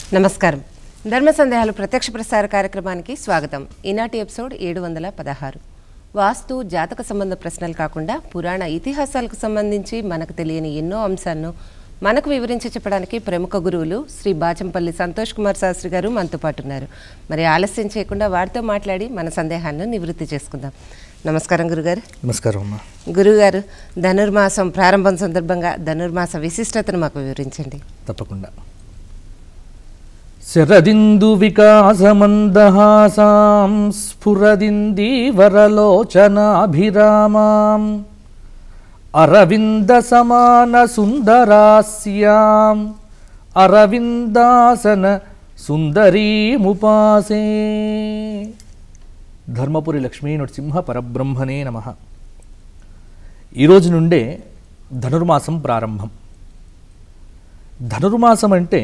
నమస్కారం ధర్మ సందేహాలు ప్రత్యక్ష ప్రసార కార్యక్రమానికి స్వాగతం ఈనాటి ఎపిసోడ్ ఏడు వందల పదహారు వాస్తు జాతక సంబంధ ప్రశ్నలు కాకుండా పురాణ ఇతిహాసాలకు సంబంధించి మనకు తెలియని ఎన్నో అంశాలను మనకు వివరించి చెప్పడానికి ప్రముఖ గురువులు శ్రీ బాచంపల్లి సంతోష్ కుమార్ శాస్త్రి గారు మనతో పాటు ఉన్నారు మరి ఆలస్యం చేయకుండా వారితో మాట్లాడి మన సందేహాలను నివృత్తి చేసుకుందాం నమస్కారం గురుగారు నమస్కారం అమ్మా గురుగారు ధనుర్మాసం ప్రారంభం సందర్భంగా ధనుర్మాస విశిష్టతను మాకు వివరించండి తప్పకుండా శరదిందు వికాసమందహాసాం స్ఫురదిందీవరలోచనాభిరామాం అరవింద సమాన సుందరాస్యాం అరవిందాసన సుందరీముపాసే ధర్మపురి లక్ష్మీ నృసింహ పరబ్రహ్మణే నమ ఈరోజు నుండే ధనుర్మాసం ప్రారంభం ధనుర్మాసం అంటే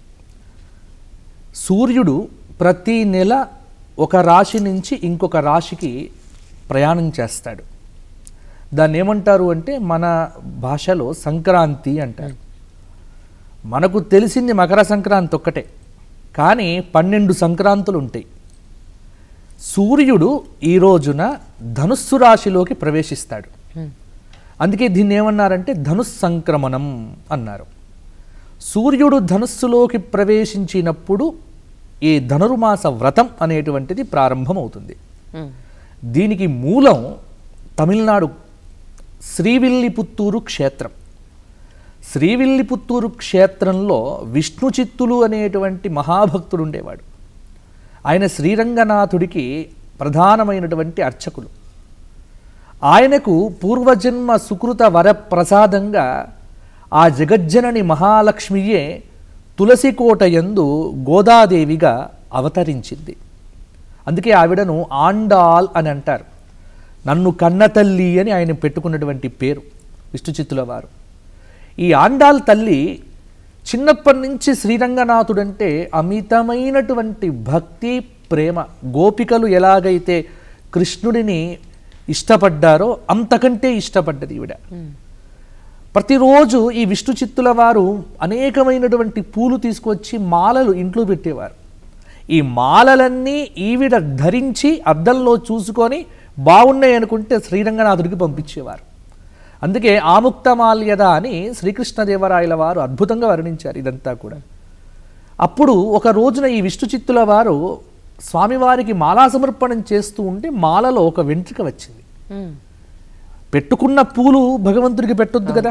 సూర్యుడు ప్రతి నెల ఒక రాశి నుంచి ఇంకొక రాశికి ప్రయాణం చేస్తాడు దాన్ని ఏమంటారు అంటే మన భాషలో సంక్రాంతి అంటారు మనకు తెలిసింది మకర సంక్రాంతి ఒక్కటే కానీ పన్నెండు సంక్రాంతులు ఉంటాయి సూర్యుడు ఈ రోజున ధనుస్సు రాశిలోకి ప్రవేశిస్తాడు అందుకే దీన్ని ఏమన్నారంటే ధనుస్ సంక్రమణం అన్నారు సూర్యుడు ధనుస్సులోకి ప్రవేశించినప్పుడు ఈ ధనుర్మాస వ్రతం అనేటువంటిది ప్రారంభమవుతుంది దీనికి మూలం తమిళనాడు శ్రీవిల్లిపుత్తూరు క్షేత్రం శ్రీవిల్లిపుత్తూరు క్షేత్రంలో విష్ణు చిత్తులు అనేటువంటి మహాభక్తుడు ఉండేవాడు ఆయన శ్రీరంగనాథుడికి ప్రధానమైనటువంటి అర్చకులు ఆయనకు పూర్వజన్మ సుకృత వరప్రసాదంగా ఆ జగజ్జనని మహాలక్ష్మియే తులసికోట యందు గోదాదేవిగా అవతరించింది అందుకే ఆవిడను ఆండాల్ అని అంటారు నన్ను కన్నతల్లి అని ఆయన పెట్టుకున్నటువంటి పేరు విష్ణుచిత్తుల వారు ఈ ఆండాల్ తల్లి చిన్నప్పటి నుంచి శ్రీరంగనాథుడంటే అమితమైనటువంటి భక్తి ప్రేమ గోపికలు ఎలాగైతే కృష్ణుడిని ఇష్టపడ్డారో అంతకంటే ఇష్టపడ్డది ఈవిడ ప్రతిరోజు ఈ విష్ణు చిత్తుల వారు అనేకమైనటువంటి పూలు తీసుకొచ్చి మాలలు ఇంట్లో పెట్టేవారు ఈ మాలలన్నీ ఈవిడ ధరించి అద్దంలో చూసుకొని బాగున్నాయి అనుకుంటే శ్రీరంగనాథుడికి పంపించేవారు అందుకే ఆముక్తమాల్యద అని శ్రీకృష్ణదేవరాయల వారు అద్భుతంగా వర్ణించారు ఇదంతా కూడా అప్పుడు ఒక రోజున ఈ విష్ణు చిత్తుల వారు స్వామివారికి మాలా సమర్పణం చేస్తూ ఉంటే మాలలో ఒక వెంట్రుక వచ్చింది పెట్టుకున్న పూలు భగవంతుడికి పెట్టొద్దు కదా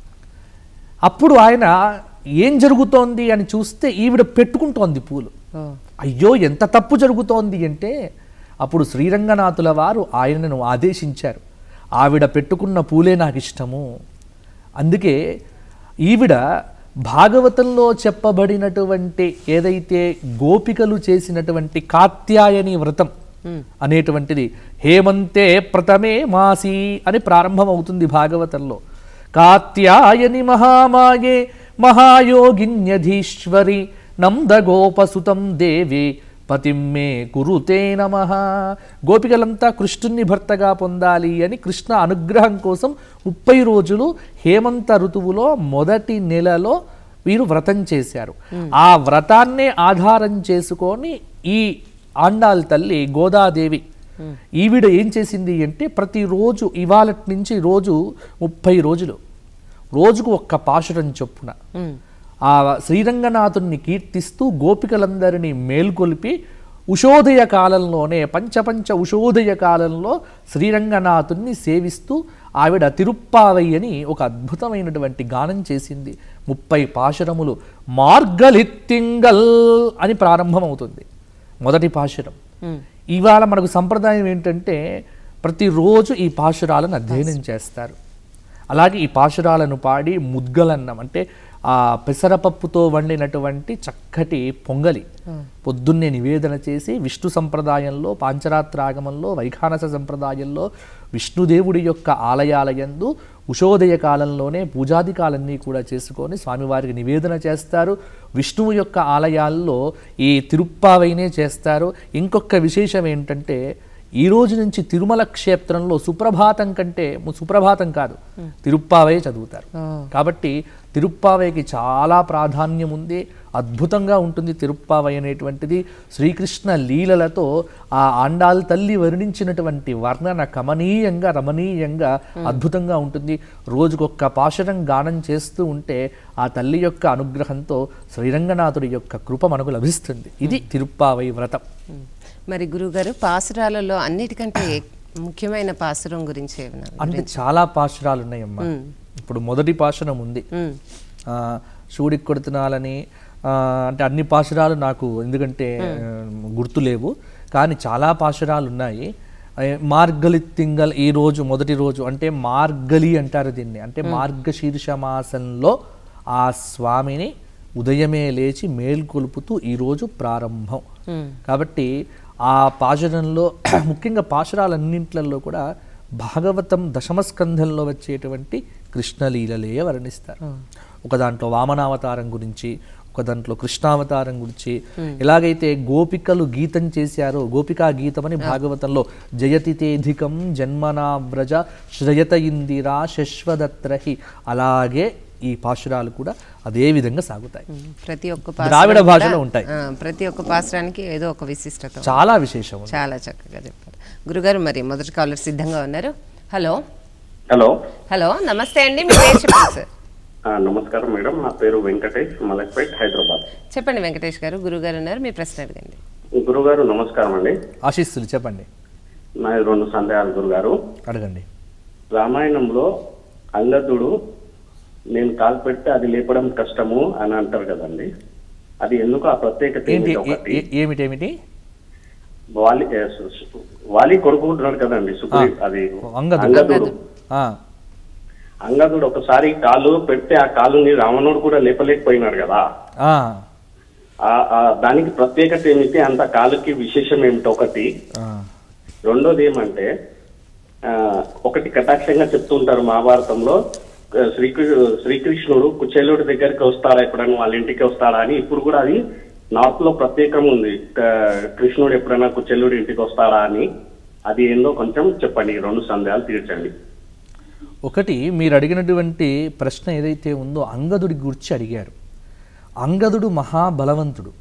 అప్పుడు ఆయన ఏం జరుగుతోంది అని చూస్తే ఈవిడ పెట్టుకుంటోంది పూలు అయ్యో ఎంత తప్పు జరుగుతోంది అంటే అప్పుడు శ్రీరంగనాథుల వారు ఆయనను ఆదేశించారు ఆవిడ పెట్టుకున్న పూలే నాకు ఇష్టము అందుకే ఈవిడ భాగవతంలో చెప్పబడినటువంటి ఏదైతే గోపికలు చేసినటువంటి కాత్యాయని వ్రతం అనేటువంటిది హేమంతే ప్రథమే మాసి అని ప్రారంభమవుతుంది భాగవతంలో కాత్యాయని మహామాయే మహాయోగిన్యధీశ్వరి నందగోపసుతం దేవి పతిమ్మే కురుతే నమ గోపికలంతా కృష్ణుని భర్తగా పొందాలి అని కృష్ణ అనుగ్రహం కోసం ముప్పై రోజులు హేమంత ఋతువులో మొదటి నెలలో వీరు వ్రతం చేశారు ఆ వ్రతాన్నే ఆధారం చేసుకొని ఈ ఆండాల్ తల్లి గోదాదేవి ఈవిడ ఏం చేసింది అంటే ప్రతిరోజు ఇవాళ నుంచి రోజు ముప్పై రోజులు రోజుకు ఒక్క పాశురం చొప్పున ఆ శ్రీరంగనాథుని కీర్తిస్తూ గోపికలందరినీ మేల్కొల్పి ఉషోదయ కాలంలోనే పంచపంచ ఉషోదయ కాలంలో శ్రీరంగనాథుని సేవిస్తూ ఆవిడ తిరుప్పావై అని ఒక అద్భుతమైనటువంటి గానం చేసింది ముప్పై పాశురములు మార్గలిత్తింగల్ అని ప్రారంభమవుతుంది మొదటి పాశురం ఇవాళ మనకు సంప్రదాయం ఏంటంటే ప్రతిరోజు ఈ పాశురాలను అధ్యయనం చేస్తారు అలాగే ఈ పాశురాలను పాడి ముద్గలన్నం అంటే ఆ పెసరపప్పుతో వండినటువంటి చక్కటి పొంగలి పొద్దున్నే నివేదన చేసి విష్ణు సంప్రదాయంలో పాంచరాత్రాగమంలో వైఖానస సంప్రదాయంలో విష్ణుదేవుడి యొక్క ఆలయాలయందు ఉషోదయ కాలంలోనే పూజాదికాలన్నీ కూడా చేసుకొని స్వామివారికి నివేదన చేస్తారు విష్ణువు యొక్క ఆలయాల్లో ఈ తిరుప్పావైనే చేస్తారు ఇంకొక విశేషం ఏంటంటే ఈ రోజు నుంచి తిరుమల క్షేత్రంలో సుప్రభాతం కంటే ము- సుప్రభాతం కాదు తిరుప్పావే చదువుతారు కాబట్టి తిరుప్పావేకి చాలా ప్రాధాన్యం ఉంది అద్భుతంగా ఉంటుంది తిరుప్పావై అనేటువంటిది శ్రీకృష్ణ లీలలతో ఆ ఆండాల్ తల్లి వర్ణించినటువంటి వర్ణన కమనీయంగా రమణీయంగా అద్భుతంగా ఉంటుంది రోజుకొక్క పాశురం గానం చేస్తూ ఉంటే ఆ తల్లి యొక్క అనుగ్రహంతో శ్రీరంగనాథుడి యొక్క కృప మనకు లభిస్తుంది ఇది తిరుప్పావై వ్రతం ఉమ్. మరి గురుగారు పాసురాలలో అన్నిటికంటే ముఖ్యమైన పాసురం గురించి ఏమన్నా అంటే చాలా పాశురాలు ఉన్నాయమ్మా ఇప్పుడు మొదటి పాశురం ఉంది ఉమ్. ఆ, శివుడికి కొడుతున్నాలని ఆ, అంటే అన్ని పాశురాలు నాకు ఎందుకంటే ఆ, గుర్తులేవు కానీ చాలా పాశురాలు ఉన్నాయి ఆ, మార్గలి తింగల్ ఈ రోజు మొదటి రోజు అంటే మార్గలి అంటారు దీన్ని అంటే మార్గశీర్ష మాసంలో ఆ స్వామిని ఉదయమే లేచి మేల్కొలుపుతూ ఈరోజు ప్రారంభం కాబట్టి ఆ పాశురంలో ముఖ్యంగా పాశురాలన్నింట్లలో కూడా భాగవతం దశమస్కంధంలో వచ్చేటువంటి కృష్ణలీలలే వర్ణిస్తారు ఒక దాంట్లో వామనావతారం గురించి ఒక దాంట్లో కృష్ణావతారం గురించి ఎలాగైతే గోపికలు గీతం చేశారో గోపికా గీతం అని భాగవతంలో జయతి తేధికం జన్మనా వ్రజ శ్రయత ఇందిరా శశ్వదత్రహి అలాగే ఈ పాశురాలు కూడా అదే విధంగా సాగుతాయి ఉమ్. ప్రతి ఒక్క ద్రావిడ పాసురం భాషలో కూడా, ఉంటాయి ఆ, ప్రతి ఒక్క పాసురానికి ఏదో ఒక విశిష్టత ఉంది. చాలా విశేషం ఉంది. చాలా చక్కగా చెప్పారు గురుగారు మరి మొదటి కాలర్ సిద్ధంగా ఉన్నారు హలో హలో హలో నమస్తే అండి మీ పేరు చెప్పండి సార్ ఆ, నమస్కారం మేడం నా పేరు వెంకటేష్ మలక్పేట్ హైదరాబాద్ చెప్పండి వెంకటేష్ గారు గురుగారు ఉన్నారు మీ ప్రశ్న అడగండి గురుగారు నమస్కారం అండి ఆశీస్సులు చెప్పండి నా రెండు సందేహాలు గురుగారు అడగండి రామాయణంలో అంగదుడు నేను కాలు పెడితే అది లేపడం కష్టము అని అంటారు కదండి అది ఎందుకు ఆ ప్రత్యేకత ఏంటి ఏమిటి ఏ- ఒకటి ఏ- ఏమిటేమిటి వాలి ఏ, సు- సు- వాలి కొడుకుంటున్నాడు కదండి సుగ్రీ అది అంగదుడు. అంగదుడు ఆ, అంగదుడు ఒకసారి కాలు పెడితే ఆ కాలుని రావణుడు కూడా లేపలేకపోయినాడు కదా ఆ, ఆ- ఆ దానికి ప్రత్యేకత ఏమిటి అంత కాలుకి విశేషం ఏమిటి ఒకటి ఆ. రెండోది ఏమంటే ఆ, ఒకటి కటాక్షంగా చెప్తూ ఉంటారు మహాభారతంలో ఆ, శ్రీకృ శ్రీకృష్ణుడు కుచేలుడి దగ్గరికి వస్తాడా ఎప్పుడైనా వాళ్ళ ఇంటికి వస్తాడా అని ఇప్పుడు కూడా అది నార్త్ లో ప్రత్యేకం ఉంది ఆ, కృష్ణుడు ఎప్పుడైనా కుచేలుడి ఇంటికి వస్తాడా అని అది ఏందో కొంచెం చెప్పండి ఈ రెండు సందేహాలు తీర్చండి ఒకటి మీరు అడిగినటువంటి ప్రశ్న ఏదైతే ఉందో అంగదుడి గురించి అడిగారు అంగదుడు మహాబలవంతుడు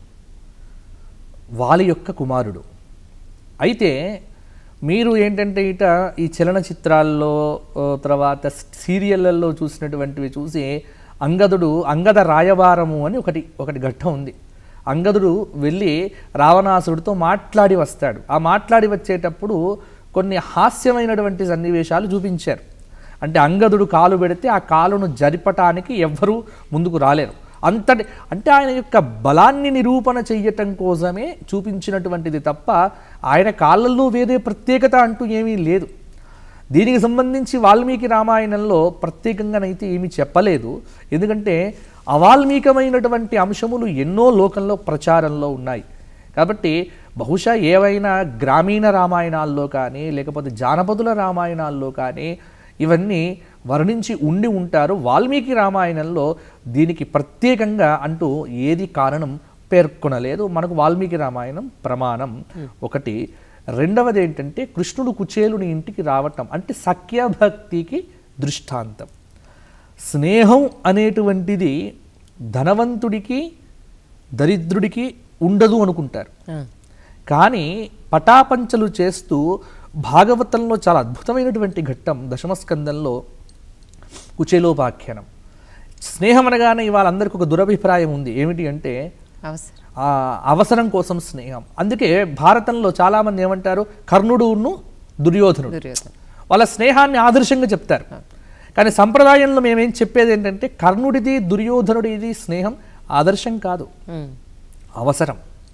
వాలి యొక్క కుమారుడు అయితే మీరు ఏంటంటే ఇట ఈ చలనచిత్రాల్లో ఓ, తర్వాత సీరియళ్ళల్లో చూసినటువంటివి చూసి అంగదుడు అంగద రాయవారము అని ఒకటి ఒకటి ఘట్టం ఉంది అంగదుడు వెళ్ళి రావణాసుడితో మాట్లాడి వస్తాడు ఆ మాట్లాడి వచ్చేటప్పుడు కొన్ని హాస్యమైనటువంటి సన్నివేశాలు చూపించారు అంటే అంగదుడు కాలు పెడితే ఆ కాలును జరిపటానికి ఎవ్వరూ ముందుకు రాలేరు అంతటి అంటే ఆయన యొక్క బలాన్ని నిరూపణ చెయ్యటం కోసమే చూపించినటువంటిది తప్ప ఆయన కాళ్ళల్లో వేరే ప్రత్యేకత అంటూ ఏమీ లేదు దీనికి సంబంధించి వాల్మీకి రామాయణంలో ప్రత్యేకంగానైతే ఏమీ చెప్పలేదు ఎందుకంటే అవాల్మీకమైనటువంటి అంశములు ఎన్నో లోకంలో ప్రచారంలో ఉన్నాయి కాబట్టి బహుశా ఏవైనా గ్రామీణ రామాయణాల్లో కానీ లేకపోతే జానపదుల రామాయణాల్లో కానీ ఇవన్నీ వర్ణించి ఉండి ఉంటారు వాల్మీకి రామాయణంలో దీనికి ప్రత్యేకంగా అంటూ ఏది కారణం పేర్కొనలేదు మనకు వాల్మీకి రామాయణం ప్రమాణం ఒకటి రెండవది ఏంటంటే కృష్ణుడు కుచేలుని ఇంటికి రావటం అంటే సఖ్యభక్తికి దృష్టాంతం స్నేహం అనేటువంటిది ధనవంతుడికి దరిద్రుడికి ఉండదు అనుకుంటారు ఆ, కానీ పటాపంచలు చేస్తూ భాగవతంలో చాలా అద్భుతమైనటువంటి ఘట్టం దశమస్కందంలో కుచేలోపాఖ్యానం స్నేహం అనగానే ఇవాళ అందరికీ ఒక దురభిప్రాయం ఉంది ఏమిటి అంటే అవసరం ఆ అవసరం కోసం స్నేహం అందుకే భారతంలో చాలామంది ఏమంటారు కర్ణుడును దుర్యోధనుడు దుర్యోధన వాళ్ళ స్నేహాన్ని ఆదర్శంగా చెప్తారు కానీ సంప్రదాయంలో మేమేం చెప్పేది ఏంటంటే కర్ణుడిది దుర్యోధనుడిది స్నేహం ఆదర్శం కాదు ఉమ్, అవసరం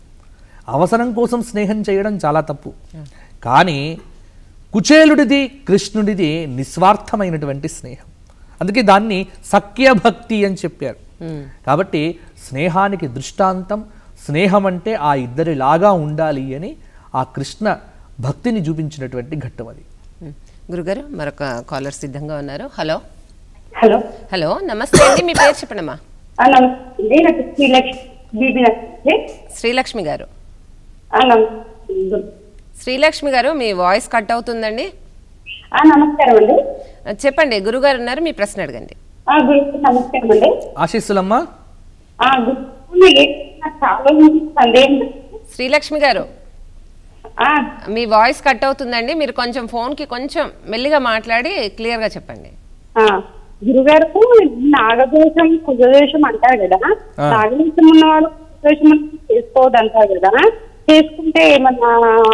అవసరం కోసం స్నేహం చేయడం చాలా తప్పు కానీ కుచేలుడిది కృష్ణుడిది నిస్వార్థమైనటువంటి స్నేహం అందుకే దాన్ని సఖ్యభక్తి అని చెప్పారు ఉమ్. కాబట్టి స్నేహానికి దృష్టాంతం స్నేహం అంటే ఆ ఇద్దరిలాగా ఉండాలి అని ఆ కృష్ణ భక్తిని చూపించినటువంటి ఘట్టం అది ఉమ్. గురుగారు మరొక కాలర్ సిద్ధంగా ఉన్నారు హలో హలో హలో నమస్తే అండి మీ పేరు చెప్పండమ్మా ఆ, నమస్తే నాకు శ్రీలక్ష్మి బీబీ నమస్తే శ్రీలక్ష్మి గారు ఆ, నమస్తే శ్రీలక్ష్మి గారు మీ వాయిస్ కట్ అవుతుందండి ఆ, నమస్కారం అండి ఆ, చెప్పండి గురుగారు ఉన్నారు మీ ప్రశ్న అడగండి ఆ, గురువు నమస్కారం అండి ఆశీస్సులమ్మా ఆ, గు- అవును, ఏంటి? నాకు చాలా మంది సందేహం శ్రీలక్ష్మి గారు ఆ, మీ వాయిస్ కట్ అవుతుందండి మీరు కొంచెం ఫోన్కి కొంచెం మెల్లిగా మాట్లాడి క్లియర్గా చెప్పండి ఆ, గురుగారు నాగదోషం కుజదోషం అంటారు కదా ఆ. నాగదోషం ఉన్న వాళ్ళు కుజదోషం అనేది చేసుకోవద్దు అంటారు కదా చేసుకుంటే ఏమన్నా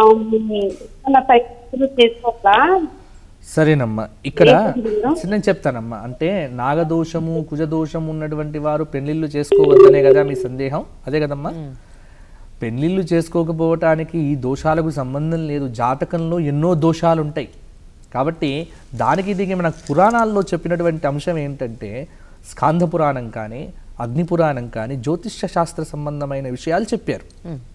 మన పరిస్థితులు చేసుకోవాలా సరేనమ్మా ఇక్కడ ఏంటి గురు? నేను చెప్తానమ్మా అంటే నాగదోషము కుజదోషం ఉన్నటువంటి వారు పెళ్లిళ్ళు చేసుకోవద్దనే కదా మీ సందేహం అదే కదమ్మా పెళ్లిళ్ళు చేసుకోకపోవటానికి ఈ దోషాలకు సంబంధం లేదు జాతకంలో ఎన్నో దోషాలు ఉంటాయి కాబట్టి దానికి దిగి మన పురాణాల్లో చెప్పినటువంటి అంశం ఏంటంటే స్కాంద పురాణం కానీ అగ్ని పురాణం కానీ జ్యోతిష్య శాస్త్ర సంబంధమైన విషయాలు చెప్పారు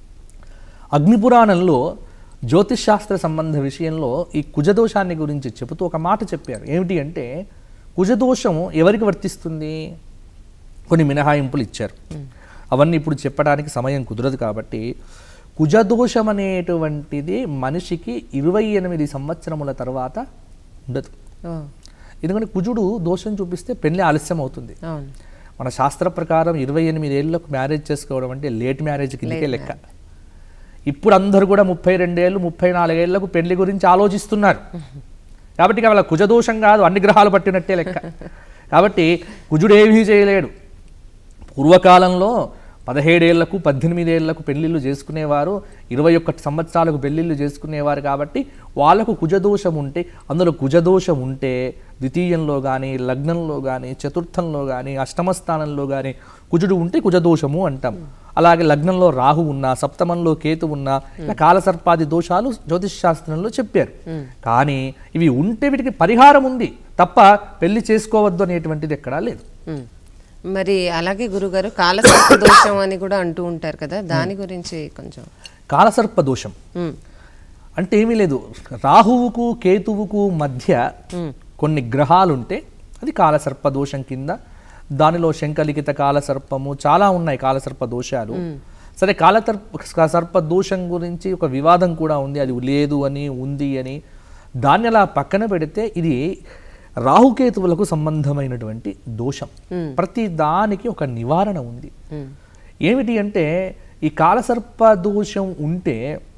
అగ్నిపురాణంలో జ్యోతిష్ శాస్త్ర సంబంధ విషయంలో ఈ కుజదోషాన్ని గురించి చెబుతూ ఒక మాట చెప్పారు ఏమిటి అంటే కుజదోషం ఎవరికి వర్తిస్తుంది కొన్ని మినహాయింపులు ఇచ్చారు అవన్నీ ఇప్పుడు చెప్పడానికి సమయం కుదరదు కాబట్టి కుజదోషం అనేటువంటిది మనిషికి ఇరవై ఎనిమిది సంవత్సరముల తర్వాత ఉండదు ఓ, ఎందుకంటే కుజుడు దోషం చూపిస్తే పెళ్లి ఆలస్యం అవుతుంది అవును మన శాస్త్ర ప్రకారం ఇరవై ఎనిమిది ఏళ్ళకు మ్యారేజ్ చేసుకోవడం అంటే లేట్ మ్యారేజ్ కిందకే లెక్క ఇప్పుడు అందరూ కూడా ముప్పై రెండేళ్ళు ముప్పై నాలుగేళ్లకు పెళ్లి గురించి ఆలోచిస్తున్నారు కాబట్టి ఇక వాళ్ళ కుజదోషం కాదు అన్ని గ్రహాలు పట్టినట్టే లెక్క కాబట్టి కుజుడు ఏమీ చేయలేడు పూర్వకాలంలో పదిహేడేళ్లకు పద్దెనిమిదేళ్లకు పెళ్లిళ్ళు చేసుకునేవారు ఇరవై ఒక్కటి సంవత్సరాలకు పెళ్లిళ్ళు చేసుకునేవారు కాబట్టి వాళ్ళకు కుజదోషం ఉంటే అందులో కుజదోషం ఉంటే ద్వితీయంలో కానీ లగ్నంలో కానీ చతుర్థంలో కానీ అష్టమ స్థానంలో కానీ కుజుడు ఉంటే కుజదోషము అంటాం అలాగే లగ్నంలో రాహు ఉన్నా సప్తమంలో కేతు ఉన్నా ఇలా కాలసర్పాది దోషాలు జ్యోతిష్ శాస్త్రంలో చెప్పారు కానీ ఇవి ఉంటే వీటికి పరిహారం ఉంది తప్ప పెళ్లి చేసుకోవద్దు అనేటువంటిది ఎక్కడా లేదు ఉమ్. మరి అలాగే గురుగారు కాలసర్ప దోషం అని కూడా అంటూ ఉంటారు కదా దాని గురించి కొంచెం కాలసర్ప దోషం ఉమ్, అంటే ఏమీ లేదు రాహువుకు కేతువుకు మధ్య కొన్ని గ్రహాలు ఉంటే అది కాలసర్ప దోషం కింద దానిలో శంఖలిఖిత కాలసర్పము చాలా ఉన్నాయి కాలసర్ప దోషాలు సరే కాలతర్ప సర్ప దోషం గురించి ఒక వివాదం కూడా ఉంది అది లేదు అని ఉంది అని దాన్ని అలా పక్కన పెడితే ఇది రాహుకేతువులకు సంబంధమైనటువంటి దోషం ప్రతి దానికి ఒక నివారణ ఉంది ఉమ్, ఏమిటి అంటే ఈ కాలసర్ప దోషం ఉంటే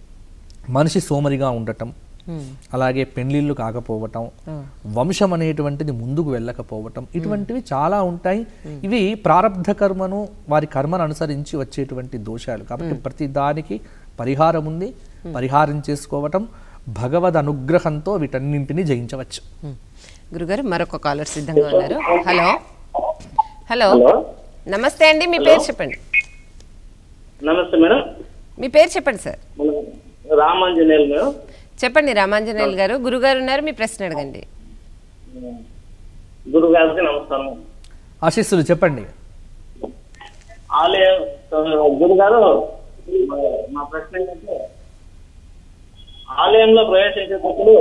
మనిషి సోమరిగా ఉండటం అలాగే పెళ్లిళ్ళు కాకపోవటం వంశం అనేటువంటిది ముందుకు వెళ్ళకపోవటం ఇటువంటివి చాలా ఉంటాయి ఇవి ప్రారంధ కర్మను వారి కర్మను అనుసరించి వచ్చేటువంటి దోషాలు కాబట్టి ప్రతి దానికి పరిహారం ఉంది పరిహారం చేసుకోవటం భగవద్ అనుగ్రహంతో వీటన్నింటినీ జయించవచ్చు ఉమ్. గురుగారు మరొక కాలర్ సిద్ధంగా ఉన్నారు హలో హలో హలో నమస్తే అండి మీ పేరు చెప్పండి నమస్తే మేడం మీ పేరు చెప్పండి సార్ మన రామాంజనేయులు మేడం చెప్పండి రామాంజనేయులు గారు గురుగారు ఉన్నారు మీ ప్రశ్న అడగండి గురువు గారికి నమస్కారం ఆశీస్సులు చెప్పండి ఆలయం గురుగారు మా ప్రశ్న ఏంటంటే ఆలయంలో ప్రవేశించేటప్పుడు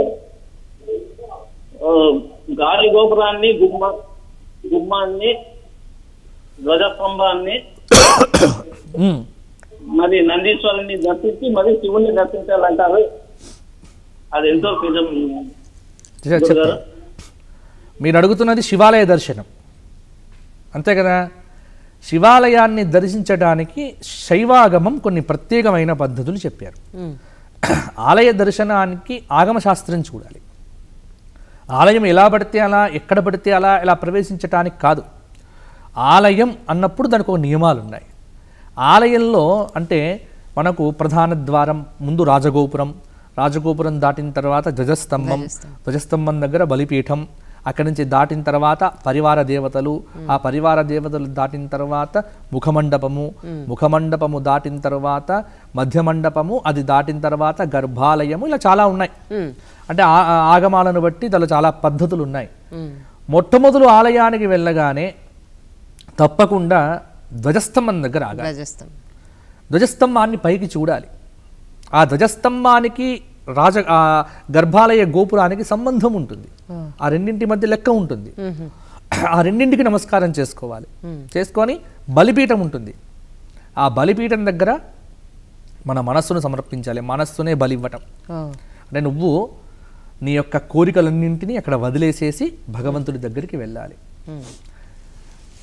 ఆ, గాలి గోపురాన్ని గుమ్మ గుమ్మాన్ని ధ్వజస్తంభాన్ని ఉమ్. మరి నందీశ్వరుని దర్శించి మరి శివుణ్ణి దర్శించాలంటారు అది ఎంతో నిజం చె- చెప్తాను మీరు అడుగుతున్నది శివాలయ దర్శనం అంతే కదా శివాలయాన్ని దర్శించడానికి శైవాగమం కొన్ని ప్రత్యేకమైన పద్ధతులు చెప్పారు ఉమ్, ఆలయ దర్శనానికి ఆగమశాస్త్రం చూడాలి ఆలయం ఎలా పడితే అలా ఎక్కడ పడితే అలా ఇలా ప్రవేశించటానికి కాదు ఆలయం అన్నప్పుడు దానికి ఒక నియమాలు ఉన్నాయి ఆలయంలో అంటే మనకు ప్రధాన ద్వారం ముందు రాజగోపురం రాజగోపురం దాటిన తర్వాత ధ్వజస్తంభం ధ్వజస్తంభం దగ్గర బలిపీఠం అక్కడి నుంచి దాటిన తర్వాత పరివార దేవతలు ఆ పరివార దేవతలు దాటిన తర్వాత ముఖమండపము ముఖమండపము దాటిన తర్వాత మధ్య మండపము అది దాటిన తర్వాత గర్భాలయము ఇలా చాలా ఉన్నాయి అంటే ఆ- ఆ ఆగమాలను బట్టి దానిలో చాలా పద్ధతులు ఉన్నాయి ఉమ్, మొట్టమొదలు ఆలయానికి వెళ్ళగానే తప్పకుండా ధ్వజస్తంభం దగ్గర ఆగాలి రాజస్థాన్ ధ్వజస్తంభాన్ని పైకి చూడాలి ఆ ధ్వజస్తంభానికి రాజ ఆ గర్భాలయ గోపురానికి సంబంధం ఉంటుంది ఆ రెండింటి మధ్య లెక్క ఉంటుంది ఆ రెండింటికి నమస్కారం చేసుకోవాలి చేసుకొని బలిపీఠం ఉంటుంది ఆ బలిపీఠం దగ్గర మన మనస్సును సమర్పించాలి మనస్సునే బలి ఇవ్వటం ఓ, అంటే నువ్వు నీ యొక్క కోరికలన్నింటినీ అక్కడ వదిలేసేసి భగవంతుడి దగ్గరికి వెళ్ళాలి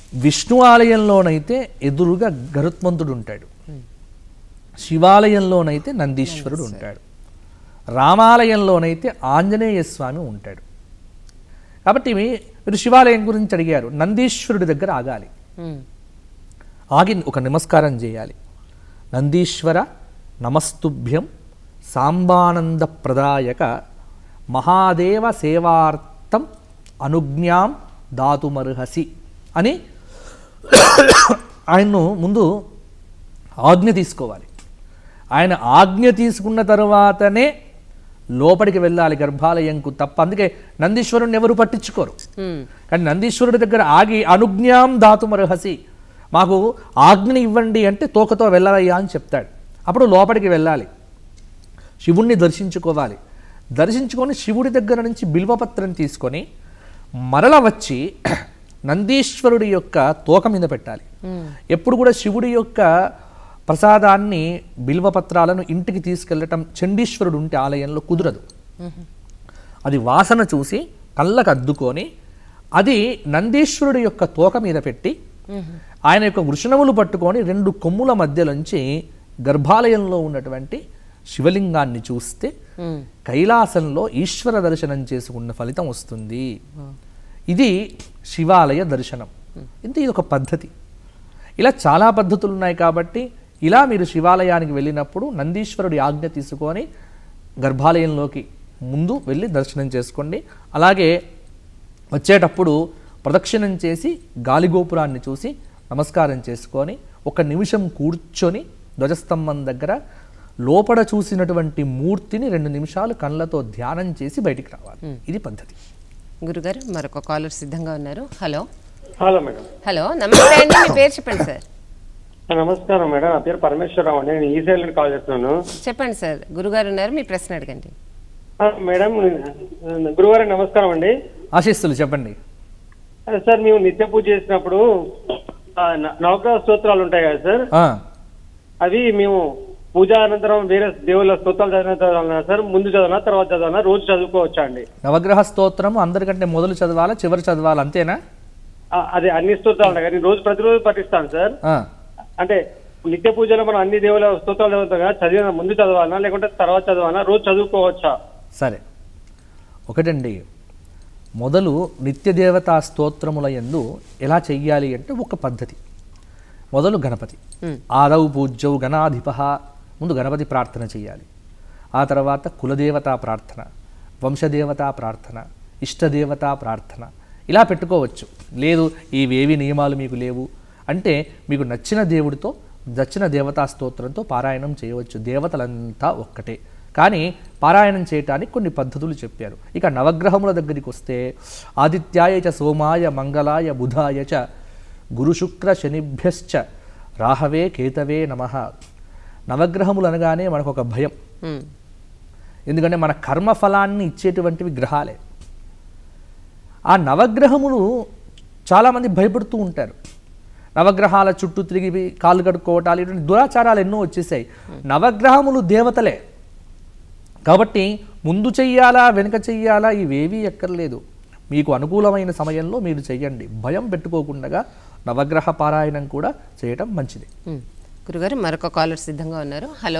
విష్ణు ఆలయంలోనైతే ఎదురుగా గరుత్మంతుడు ఉంటాడు శివాలయంలోనైతే నందీశ్వరుడు ఉంటాడు రామాలయంలోనైతే ఆంజనేయ స్వామి ఉంటాడు కాబట్టి మీ- మీరు శివాలయం గురించి అడిగారు నందీశ్వరుడి దగ్గర ఆగాలి ఉమ్, ఆగి ఒక నమస్కారం చేయాలి నందీశ్వర నమస్తుభ్యం సాంబానంద ప్రదాయక మహాదేవ సేవార్థం అనుజ్ఞాం దాతుమర్హసి అని ఆయన్ను ముందు ఆజ్ఞ తీసుకోవాలి ఆయన ఆజ్ఞ తీసుకున్న తరువాతనే లోపలికి వెళ్ళాలి గర్భాలయంకు తప్ప అందుకే నందీశ్వరుని ఎవరు పట్టించుకోరు ఉమ్, కానీ నందీశ్వరుడి దగ్గర ఆగి అనుజ్ఞాం దాతుమర్హసి మాకు ఆజ్ఞని ఇవ్వండి అంటే తోకతో వెళ్ళాలయ్యా అని చెప్తాడు అప్పుడు లోపలికి వెళ్ళాలి శివుణ్ణి దర్శించుకోవాలి దర్శించుకొని శివుడి దగ్గర నుంచి బిల్వపత్రం తీసుకొని మరల వచ్చి నందీశ్వరుడి యొక్క తోక మీద పెట్టాలి ఎప్పుడు కూడా శివుడి యొక్క ప్రసాదాన్ని బిల్వపత్రాలను ఇంటికి తీసుకెళ్ళటం చండీశ్వరుడు ఉంటే ఆలయంలో కుదరదు అది వాసన చూసి కళ్ళకు అద్దుకొని అది నందీశ్వరుడి యొక్క తోక మీద పెట్టి ఆయన యొక్క వృషణములు పట్టుకొని రెండు కొమ్ముల మధ్యలోంచి గర్భాలయంలో ఉన్నటువంటి శివలింగాన్ని చూస్తే ఉమ్, కైలాసంలో ఈశ్వర దర్శనం చేసుకున్న ఫలితం వస్తుంది ఇది శివాలయ దర్శనం ఇంత ఇది ఒక పద్ధతి ఇలా చాలా పద్ధతులు ఉన్నాయి కాబట్టి ఇలా మీరు శివాలయానికి వెళ్ళినప్పుడు నందీశ్వరుడి ఆజ్ఞ తీసుకొని గర్భాలయంలోకి ముందు వెళ్ళి దర్శనం చేసుకోండి అలాగే వచ్చేటప్పుడు ప్రదక్షిణం చేసి గాలిగోపురాన్ని చూసి నమస్కారం చేసుకొని ఒక నిమిషం కూర్చొని ధ్వజస్తంభం దగ్గర లోపల చూసినటువంటి మూర్తిని రెండు నిమిషాలు కళ్ళతో ధ్యానం చేసి బయటికి రావాలి ఇది పద్ధతి గురుగారు మరొక కాలర్ సిద్ధంగా ఉన్నారు హలో హలో మేడం హలో నమస్తే అండి మీ పేరు చెప్పండి సార్ నమస్కారం మేడం నా పేరు పరమేశ్వరరావు అండి నేను ఈ సైడ్ నుండి కాల్ చేస్తున్నాను చెప్పండి సార్ గురుగారు ఉన్నారు మీ ప్రశ్న అడగండి ఆ, మేడం గురువారం నమస్కారం అండి ఆశిస్తులు చెప్పండి ఆ, సార్ మేము నిత్య పూజ చేసినప్పుడు ఆ, న- నవగ్రహ స్తోత్రాలు ఉంటాయి కదా సార్ ఆ, అవి మేము పూజ అనంతరం వేరే దేవుళ్ళ స్తోత్రాలు చదివిన చదవాలన్నా సార్ ముందు చదవనా తర్వాత చదవనా రోజు చదువుకోవచ్చా అండి నవగ్రహ స్తోత్రము అందరికంటే మొదలు చదవాలా చివరి చదవాలా అంతేనా ఆ, అదే అన్ని స్తోత్రాలు ఉన్నాయి కానీ రోజు ప్రతిరోజు పఠిస్తాను సార్ ఆ, అంటే నిత్య పూజలో మనం అన్ని దేవుళ్ళ స్తోత్రాలు చదువుతాం కదా చదివిన ముందు చదవాలనా లేకుంటే తర్వాత చదవాలనా రోజు చదువుకోవచ్చా సరే ఒకటండి మొదలు నిత్యదేవతా స్తోత్రముల యందు ఎలా చెయ్యాలి అంటే ఒక పద్ధతి మొదలు గణపతి ఆదౌ పూజ్యౌ గణాధిప ముందు గణపతి ప్రార్థన చేయాలి ఆ తర్వాత కులదేవతా ప్రార్థన వంశదేవతా ప్రార్థన ఇష్టదేవతా ప్రార్థన ఇలా పెట్టుకోవచ్చు లేదు ఇవేవి నియమాలు మీకు లేవు అంటే మీకు నచ్చిన దేవుడితో నచ్చిన దేవతా స్తోత్రంతో పారాయణం చేయవచ్చు దేవతలంతా ఒక్కటే కానీ పారాయణం చేయటానికి కొన్ని పద్ధతులు చెప్పారు ఇక నవగ్రహముల దగ్గరికి వస్తే ఆదిత్యాయ చ సోమాయ మంగళాయ బుధాయ చ గురుశుక్ర శనిభ్యశ్చ రాహవే కేతవే నమ నవగ్రహములు అనగానే మనకు ఒక భయం ఉమ్, ఎందుకంటే మన కర్మఫలాన్ని ఇచ్చేటువంటివి గ్రహాలే ఆ నవగ్రహములు చాలామంది భయపడుతూ ఉంటారు నవగ్రహాల చుట్టూ తిరిగి కాళ్ళు కడుక్కోవటాలు ఇటువంటి దురాచారాలు ఎన్నో వచ్చేసాయి నవగ్రహములు దేవతలే కాబట్టి ముందు చెయ్యాలా వెనుక చెయ్యాలా ఇవేవీ ఎక్కర్లేదు మీకు అనుకూలమైన సమయంలో మీరు చెయ్యండి భయం పెట్టుకోకుండా నవగ్రహ పారాయణం కూడా చేయటం మంచిది ఉమ్. గురుగారు మరొక కాలర్ సిద్ధంగా ఉన్నారు హలో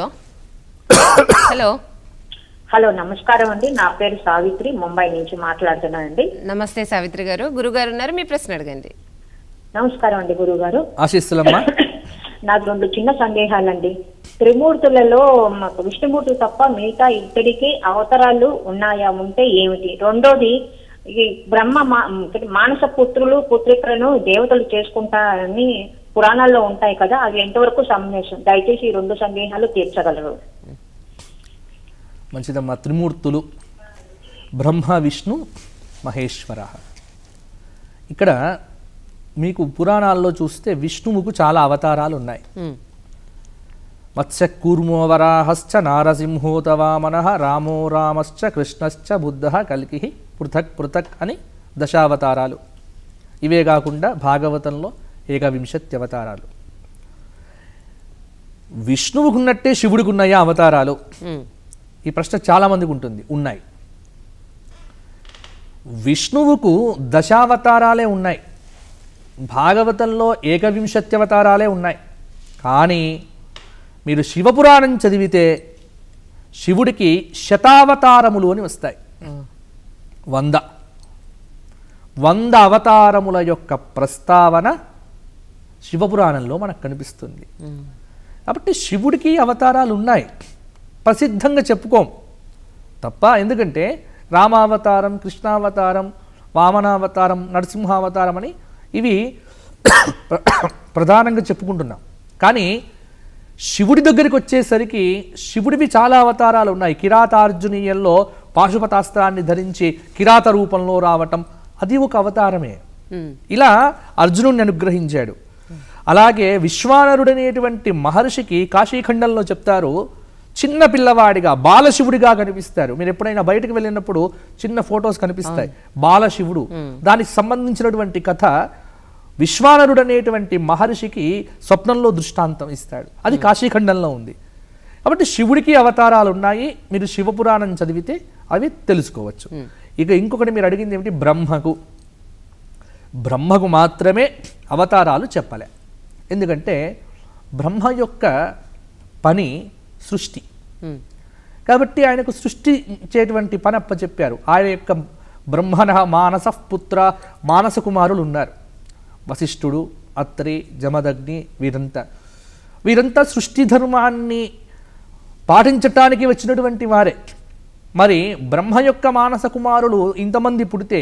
హలో హలో నమస్కారం అండి నా పేరు సావిత్రి ముంబై నుంచి మాట్లాడుతున్నానండి నమస్తే సావిత్రి గారు గురుగారు ఉన్నారు మీ ప్రశ్న అడగండి నమస్కారం అండి గురువు గారు ఆశిస్తులమ్మా నాకు రెండు చిన్న సందేహాలండి త్రిమూర్తులలో మాకు విష్ణుమూర్తి తప్ప మిగతా ఇద్దరికి అవతారాలు ఉన్నాయా ఉంటే ఏమిటి రెండోది ఈ బ్రహ్మ మా- మానస పుత్రులు పుత్రికలను దేవతలు చేసుకుంటారని పురాణాల్లో ఉంటాయి కదా అవి ఎంతవరకు సమంజసం దయచేసి ఈ రెండు సందేహాలు తీర్చగలరు మంచిదమ్మా త్రిమూర్తులు బ్రహ్మ విష్ణు మహేశ్వర ఇక్కడ మీకు పురాణాల్లో చూస్తే విష్ణువుకు చాలా అవతారాలు ఉన్నాయి ఉమ్, మత్స్య కూర్మోవరాహశ్చ నారసింహోతవామన రామో రామశ్చ కృష్ణశ్చ బుద్ధ కల్కి పృథక్ పృథక్ అని దశావతారాలు ఇవే కాకుండా భాగవతంలో ఏకవింశతి అవతారాలు విష్ణువుకు ఉన్నట్టే శివుడికి ఉన్నాయా అవతారాలు ఉమ్, ఈ ప్రశ్న చాలామందికి ఉంటుంది ఉన్నాయి విష్ణువుకు దశావతారాలే ఉన్నాయి భాగవతంలో ఏకవింశతి అవతారాలే ఉన్నాయి కానీ మీరు శివపురాణం చదివితే శివుడికి శతావతారములు అని వస్తాయి వంద వంద అవతారముల యొక్క ప్రస్తావన శివపురాణంలో మనకు కనిపిస్తుంది కాబట్టి శివుడికి అవతారాలు ఉన్నాయి ప్రసిద్ధంగా చెప్పుకోం తప్ప ఎందుకంటే రామావతారం కృష్ణావతారం వామనావతారం నరసింహావతారం అని ఇవి ప్ర- ప్రధానంగా చెప్పుకుంటున్నాం కానీ శివుడి దగ్గరికి వచ్చేసరికి శివుడివి చాలా అవతారాలు ఉన్నాయి కిరాతార్జునీయంలో పాశుపతాస్త్రాన్ని ధరించి కిరాత రూపంలో రావటం అది ఒక అవతారమే ఇలా అర్జునుడిని అనుగ్రహించాడు అలాగే విశ్వానరుడనేటువంటి మహర్షికి కాశీఖండంలో చెప్తారు చిన్న పిల్లవాడిగా బాలశివుడిగా కనిపిస్తారు మీరు ఎప్పుడైనా బయటకు వెళ్ళినప్పుడు చిన్న ఫొటోస్ కనిపిస్తాయి బాలశివుడు దానికి సంబంధించినటువంటి కథ విశ్వానరుడు అనేటువంటి మహర్షికి స్వప్నంలో దృష్టాంతం ఇస్తాడు అది కాశీఖండంలో ఉంది కాబట్టి శివుడికి అవతారాలు ఉన్నాయి మీరు శివపురాణం చదివితే అవి తెలుసుకోవచ్చు ఇక ఇంకొకటి మీరు అడిగింది ఏమిటి బ్రహ్మకు బ్రహ్మకు మాత్రమే అవతారాలు చెప్పలే ఎందుకంటే బ్రహ్మ యొక్క పని సృష్టి కాబట్టి ఆయనకు సృష్టించేటువంటి పని అప్ప చెప్పారు ఆయన యొక్క బ్రహ్మణ మానస పుత్ర మానస కుమారులు ఉన్నారు వశిష్ఠుడు అత్రి జమదగ్ని వీరంతా వీరంతా సృష్టి ధర్మాన్ని పాటించటానికి వచ్చినటువంటి వారే మరి బ్రహ్మ యొక్క మానస కుమారులు ఇంతమంది పుడితే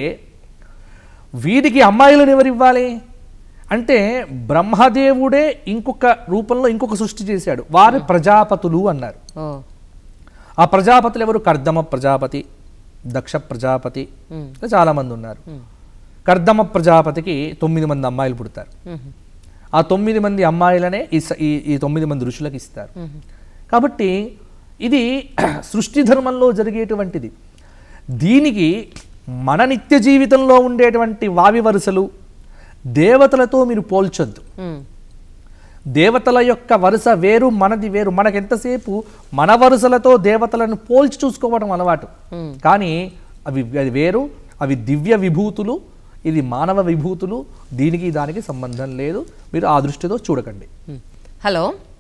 వీరికి అమ్మాయిలను ఎవరివ్వాలి అంటే బ్రహ్మదేవుడే ఇంకొక రూపంలో ఇంకొక సృష్టి చేశాడు వారు ప్రజాపతులు అన్నారు ఓ ఆ ప్రజాపతులు ఎవరు కర్దమ ప్రజాపతి దక్ష ప్రజాపతి ఇలా చాలామంది ఉన్నారు కర్దమ ప్రజాపతికి తొమ్మిది మంది అమ్మాయిలు పుడతారు ఆ తొమ్మిది మంది అమ్మాయిలనే ఈ స- ఈ ఈ తొమ్మిది మంది ఋషులకు ఇస్తారు కాబట్టి ఇది సృష్టి ధర్మంలో జరిగేటువంటిది దీనికి మన నిత్య జీవితంలో ఉండేటువంటి వావి వరుసలు దేవతలతో మీరు పోల్చొద్దు ఉమ్. దేవతల యొక్క వరుస వేరు మనది వేరు మనకెంతసేపు మన వరుసలతో దేవతలను పోల్చి చూసుకోవడం అలవాటు కానీ అవి అది వేరు అవి దివ్య విభూతులు ఇది మానవ విభూతులు దీనికి దానికి సంబంధం లేదు మీరు ఆ దృష్టితో చూడకండి ఉమ్. హలో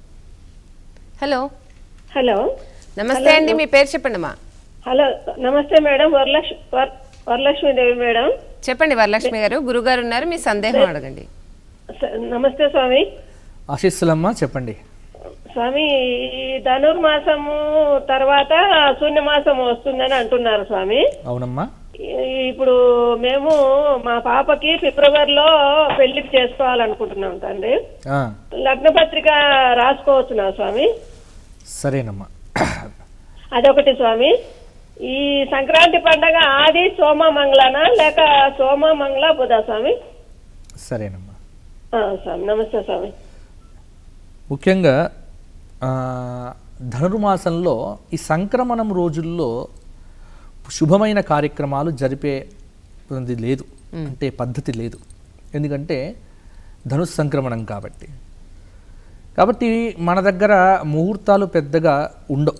హలో హలో నమస్తే అండి మీ పేరు చెప్పండి అమ్మా హలో నమస్తే మేడం వరలక్ష్మి వర- వరలక్ష్మీదేవి మేడం చెప్పండి వరలక్ష్మి గారు గురుగారు ఉన్నారు మీ సందేహం అడగండి స- నమస్తే స్వామి ఆశీస్సులమ్మ చెప్పండి స్వామి ఈ ధనుర్మాసము తర్వాత శూన్యమాసం వస్తుందని అంటున్నారు స్వామి అవునమ్మా ఈ- ఇప్పుడు మేము మా పాపకి ఫిబ్రవరిలో పెళ్లి చేసుకోవాలనుకుంటున్నాం తండ్రి ఆ, లగ్న పత్రిక రాసుకోవచ్చునా స్వామి సరేనమ్మా అదొకటి స్వామి ఈ సంక్రాంతి పండగ ఆది సోమ మంగళనా లేక సోమ మంగళ బుధ స్వామి సరేనమ్మా ఆ, స్వామి నమస్తే స్వామి ముఖ్యంగా ఆ, ధనుర్మాసంలో ఈ సంక్రమణం రోజుల్లో శుభమైన కార్యక్రమాలు జరిపే అది లేదు అంటే పద్ధతి లేదు ఎందుకంటే ధనుస్ సంక్రమణం కాబట్టి కాబట్టి మన దగ్గర ముహూర్తాలు పెద్దగా ఉండవు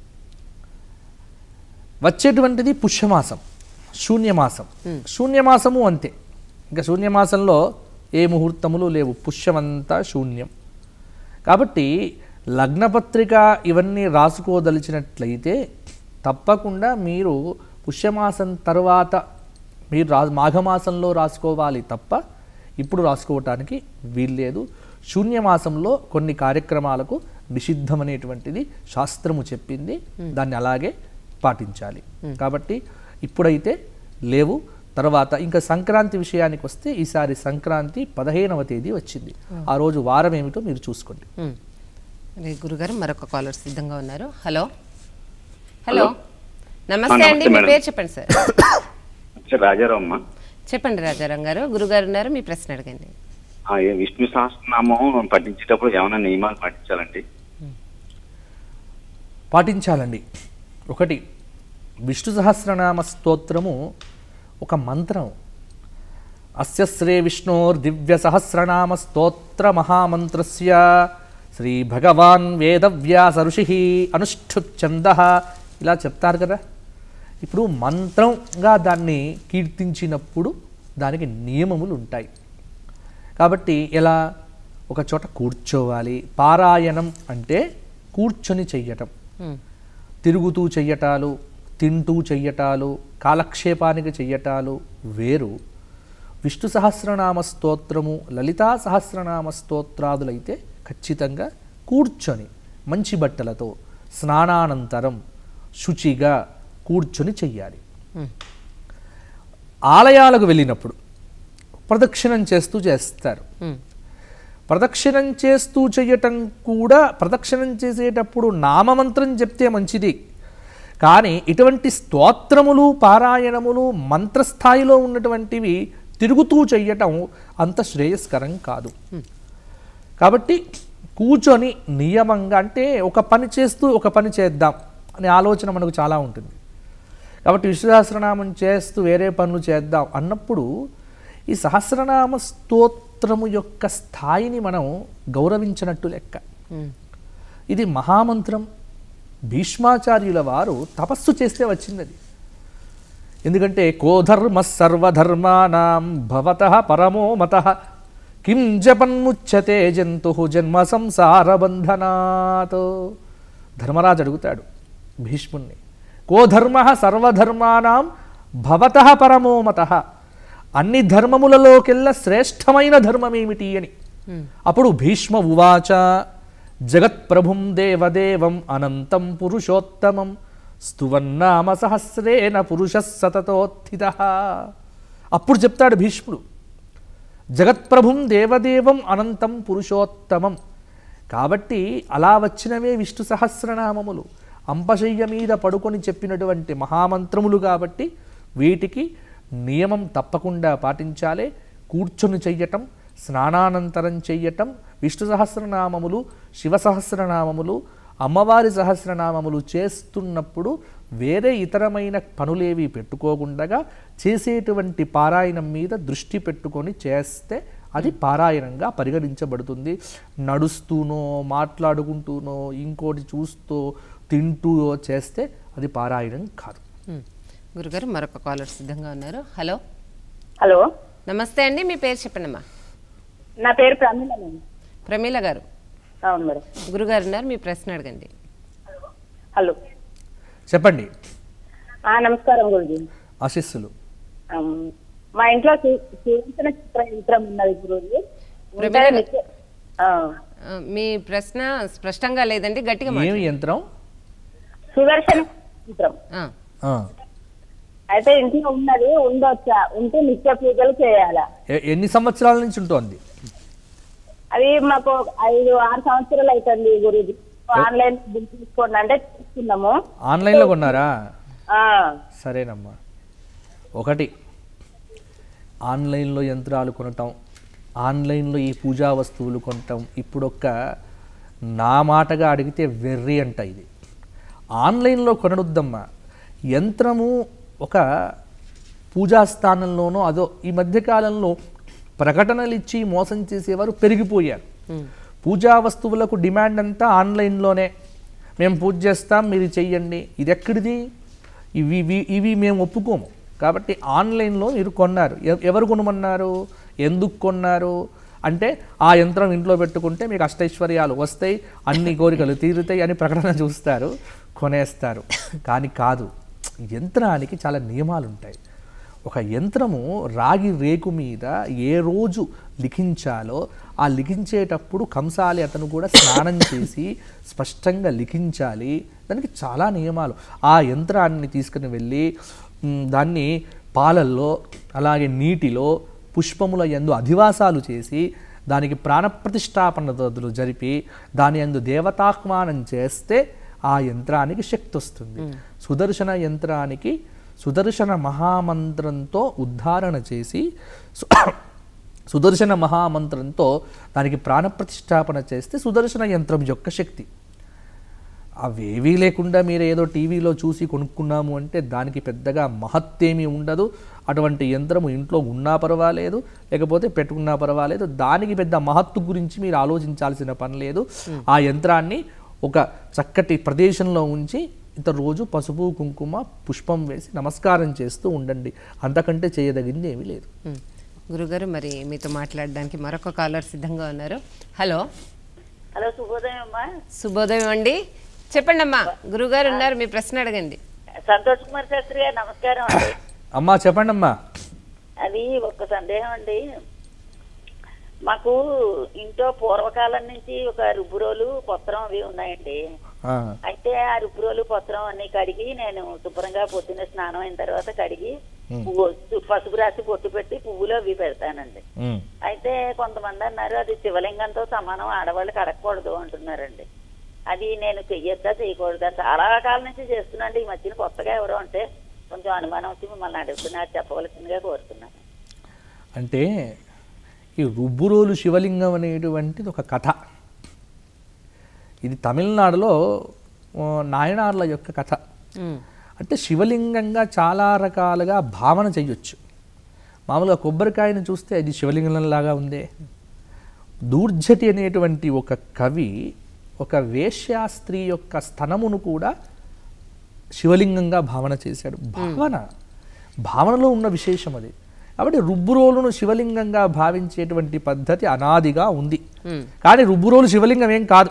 వచ్చేటువంటిది పుష్యమాసం శూన్యమాసం శూన్యమాసము అంతే ఇంకా శూన్యమాసంలో ఏ ముహూర్తములు లేవు పుష్యమంతా శూన్యం కాబట్టి లగ్నపత్రిక ఇవన్నీ రాసుకోదలిచినట్లయితే తప్పకుండా మీరు పుష్యమాసం తర్వాత మీరు రా మాఘమాసంలో రాసుకోవాలి తప్ప ఇప్పుడు రాసుకోవటానికి వీల్లేదు శూన్యమాసంలో కొన్ని కార్యక్రమాలకు నిషిద్ధమనేటువంటిది శాస్త్రము చెప్పింది దాన్ని అలాగే పాటించాలి కాబట్టి ఇప్పుడైతే లేవు తర్వాత ఇంకా సంక్రాంతి విషయానికి వస్తే ఈసారి సంక్రాంతి పదిహేనవ తేదీ వచ్చింది ఆ రోజు వారం ఏమిటో మీరు చూసుకోండి ఉమ్. మరి గురుగారు మరొక కాలర్ సిద్ధంగా ఉన్నారు హలో హలో నమస్తే అండి మీ మేడం. పేరు చెప్పండి సార్ సార్ రాజారావు అమ్మ చెప్పండి రాజారాం గారు గురుగారు ఉన్నారు మీ ప్రశ్న అడగండి ఆ, ఏ విష్ణు సహస్రనామం పఠించేటప్పుడు ఏమైనా నియమాలు పాటించాలండి పాటించాలండి ఒకటి విష్ణు సహస్రనామ స్తోత్రము ఒక మంత్రం అస్య శ్రీ విష్ణోర్ దివ్య సహస్రనామ స్తోత్ర మహామంత్రస్య శ్రీ భగవాన్ వేదవ్యాస ఋషి అనుష్ఠుచ్ఛంద ఇలా చెప్తారు కదా ఇప్పుడు మంత్రంగా దాన్ని కీర్తించినప్పుడు దానికి నియమములు ఉంటాయి కాబట్టి ఎలా ఒక చోట కూర్చోవాలి పారాయణం అంటే కూర్చొని చెయ్యటం ఉమ్, తిరుగుతూ చెయ్యటాలు తింటూ చెయ్యటాలు కాలక్షేపానికి చెయ్యటాలు వేరు విష్ణు సహస్రనామ స్తోత్రము లలితా సహస్రనామ స్తోత్రాదులైతే ఖచ్చితంగా కూర్చొని మంచి బట్టలతో స్నానానంతరం శుచిగా కూర్చొని చెయ్యాలి ఆలయాలకు వెళ్ళినప్పుడు ప్రదక్షిణం చేస్తూ చేస్తారు ఉమ్, ప్రదక్షిణం చేస్తూ చేయటం కూడా ప్రదక్షిణం చేసేటప్పుడు నామమంత్రం చెప్తే మంచిది కానీ ఇటువంటి స్తోత్రములు పారాయణములు మంత్రస్థాయిలో ఉన్నటువంటివి తిరుగుతూ చెయ్యటం అంత శ్రేయస్కరం కాదు కాబట్టి కూర్చొని నియమంగా అంటే ఒక పని చేస్తూ ఒక పని చేద్దాం అనే ఆలోచన మనకు చాలా ఉంటుంది కాబట్టి విశ్వసహస్రనామం చేస్తూ వేరే పనులు చేద్దాం అన్నప్పుడు ఈ సహస్రనామ స్తోత్రము యొక్క స్థాయిని మనం గౌరవించినట్టు లెక్క ఉమ్, ఇది మహామంత్రం భీష్మాచార్యుల వారు తపస్సు చేస్తే వచ్చింది అది ఎందుకంటే కోధర్మ సర్వధర్మానాం భవత పరమో మత కిం జపన్ముచ్యతే జంతు జన్మ సంసార బంధనాత్ ధర్మరాజు అడుగుతాడు భీష్ముణ్ణి కోధర్మ సర్వధర్మానాం భవత పరమో మత అన్ని ధర్మములలోకెల్లా శ్రేష్టమైన ధర్మం ఏమిటి అని అప్పుడు భీష్మ ఉవాచ జగత్ప్రభుం దేవదేవం అనంతం పురుషోత్తమం స్తువన్నామ సహస్రేణ పురుష సతతోత్థిత అప్పుడు చెప్తాడు భీష్ముడు జగత్ప్రభుం దేవదేవం అనంతం పురుషోత్తమం కాబట్టి అలా వచ్చినవే విష్ణు సహస్రనామములు అంపశయ్య మీద పడుకొని చెప్పినటువంటి మహామంత్రములు కాబట్టి వీటికి నియమం తప్పకుండా పాటించాలి కూర్చొని చెయ్యటం స్నానానంతరం చెయ్యటం విష్ణు సహస్రనామములు శివ సహస్రనామములు అమ్మవారి సహస్రనామములు చేస్తున్నప్పుడు వేరే ఇతరమైన పనులేవి పెట్టుకోకుండా చేసేటువంటి పారాయణం మీద దృష్టి పెట్టుకొని చేస్తే అది పారాయణంగా పరిగణించబడుతుంది నడుస్తూనో మాట్లాడుకుంటూనో ఇంకోటి చూస్తూ తింటూ చేస్తే అది పారాయణం కాదు ఉమ్. గురుగారు మరొక కాలర్ సిద్ధంగా ఉన్నారు హలో హలో నమస్తే అండి మీ పేరు చెప్పండి అమ్మా నా పేరు ప్రమీల మేడం ప్రమీల గారు అవును మేడం గురుగారు ఉన్నారు మీ ప్రశ్న అడగండి హలో చెప్పండి ఆ, నమస్కారం గురుజీ ఆశీస్సులు ఆమ్, మా ఇంట్లో సు- సుదర్శన చిత్ర యంత్రం ఉన్నది గురుజీ ఉంటే ప్రమీల గారు- నిత్య- ఆ, ఆ, మీ ప్రశ్న స్పష్టంగా లేదండి గట్టిగా ఏమి మాట్లాడండి. యంత్రం సుదర్శన యంత్రం ఆ, ఆ. అయితే ఇంట్లో ఉన్నది ఉండొచ్చా ఉంటే నిత్య పూజలు చేయాలా ఎ- ఎన్ని సంవత్సరాల నుంచి ఉంటుంది అది మాకు ఐదు ఆరు సంవత్సరాలు అవుతుంది గురుజీ ఆన్లైన్ బుక్ తీసుకోండి అంటే తీసుకున్నాము ఆన్లైన్లో కొన్నారా ఆ, సరేనమ్మా ఒకటి ఆన్లైన్లో యంత్రాలు కొనటం ఆన్లైన్లో ఈ పూజా వస్తువులు కొనటం ఇప్పుడొక్క నా మాటగా అడిగితే వెర్రి అంట ఇది ఆన్లైన్లో కొనడుద్దమ్మా యంత్రము ఒక పూజా స్థానంలోనో అదో ఈ మధ్యకాలంలో ప్రకటనలు ఇచ్చి మోసం చేసేవారు పెరిగిపోయారు పూజా వస్తువులకు డిమాండ్ అంతా ఆన్లైన్లోనే మేము పూజ చేస్తాం మీరు చెయ్యండి ఇది ఎక్కడిది ఇవి ఇవి ఇవి మేము ఒప్పుకోము కాబట్టి ఆన్లైన్లో మీరు కొన్నారు ఎ- ఎవరు కొనమన్నారు ఎందుకు కొన్నారు అంటే ఆ యంత్రం ఇంట్లో పెట్టుకుంటే మీకు అష్టైశ్వర్యాలు వస్తాయి అన్ని కోరికలు తీరుతాయి అని ప్రకటన చూస్తారు కొనేస్తారు కానీ కాదు యంత్రానికి చాలా నియమాలు ఉంటాయి ఒక యంత్రము రాగి రేకు మీద ఏ రోజు లిఖించాలో ఆ లిఖించేటప్పుడు కంసాలి అతను కూడా స్నానం చేసి స్పష్టంగా లిఖించాలి దానికి చాలా నియమాలు ఆ యంత్రాన్ని తీసుకుని వెళ్ళి మ్, దాన్ని పాలల్లో అలాగే నీటిలో పుష్పముల యందు అధివాసాలు చేసి దానికి ప్రాణప్రతిష్టాపనలు జరిపి దాని యందు దేవతాహ్వానం చేస్తే ఆ యంత్రానికి శక్తి వస్తుంది సుదర్శన యంత్రానికి సుదర్శన మహామంత్రంతో ఉద్ధారణ చేసి సు- సుదర్శన మహామంత్రంతో దానికి ప్రాణప్రతిష్టాపన చేస్తే సుదర్శన యంత్రం యొక్క శక్తి అవేవీ లేకుండా మీరు ఏదో టీవీలో చూసి కొనుక్కున్నాము అంటే దానికి పెద్దగా మహత్తేమీ ఉండదు అటువంటి యంత్రము ఇంట్లో ఉన్నా పర్వాలేదు లేకపోతే పెట్టుకున్నా పర్వాలేదు దానికి పెద్ద మహత్తు గురించి మీరు ఆలోచించాల్సిన పని లేదు ఆ యంత్రాన్ని ఒక చక్కటి ప్రదేశంలో ఉంచి ఇంత రోజు పసుపు కుంకుమ పుష్పం వేసి నమస్కారం చేస్తూ ఉండండి అంతకంటే చేయదగింది ఏమీ లేదు ఉమ్. గురుగారు మరి మీతో మాట్లాడడానికి మరొక కాలర్ సిద్ధంగా ఉన్నారు హలో హలో శుభోదయం అమ్మా శుభోదయం అండి చెప్పండి అమ్మా గురుగారు ఉన్నారు మీ ప్రశ్న అడగండి సంతోష్ కుమార్ శాస్త్రి గారు నమస్కారం అండి అమ్మా చెప్పండి అమ్మా అది ఒక సందేహం అండి మాకు ఇంట్లో పూర్వకాలం నుంచి ఒక రుబ్బురోలు పత్రం అవి ఉన్నాయండి ఆ, అయితే ఆ రుబ్బురోలు పత్రం అన్ని కడిగి నేను శుభ్రంగా పొద్దున్న స్నానం అయిన తర్వాత కడిగి పువ్వు పసుపు రాసి పొట్టు పెట్టి పువ్వులు అవి పెడతానండి ఉమ్. అయితే కొంతమంది అన్నారు అది శివలింగంతో సమానం ఆడవాళ్ళు కడగకూడదు అంటున్నారండి అది నేను చెయ్యొద్దా చేయకూడదా చాలా కాలం నుంచి చేస్తున్నాండి ఈ మధ్యన కొత్తగా ఎవరో అంటే కొంచెం అనుమానం వచ్చి మిమ్మల్ని అడుగుతున్నారు చెప్పవలసిందిగా కోరుతున్నాను అంటే ఈ రుబ్బురోలు శివలింగం అనేటువంటిది ఒక కథ ఇది తమిళనాడులో ఆ, నాయనార్ల యొక్క కథ ఉమ్, అంటే శివలింగంగా చాలా రకాలుగా భావన చెయ్యొచ్చు మామూలుగా కొబ్బరికాయని చూస్తే అది శివలింగంలాగా ఉందే దూర్జటి అనేటువంటి ఒక కవి ఒక వేశ్యా స్త్రీ యొక్క స్తనమును కూడా శివలింగంగా భావన చేశాడు భావన భావనలో ఉన్న విశేషం అది కాబట్టి రుబ్బురోలును శివలింగంగా భావించేటువంటి పద్ధతి అనాదిగా ఉంది కానీ రుబ్బురోలు శివలింగం ఏం కాదు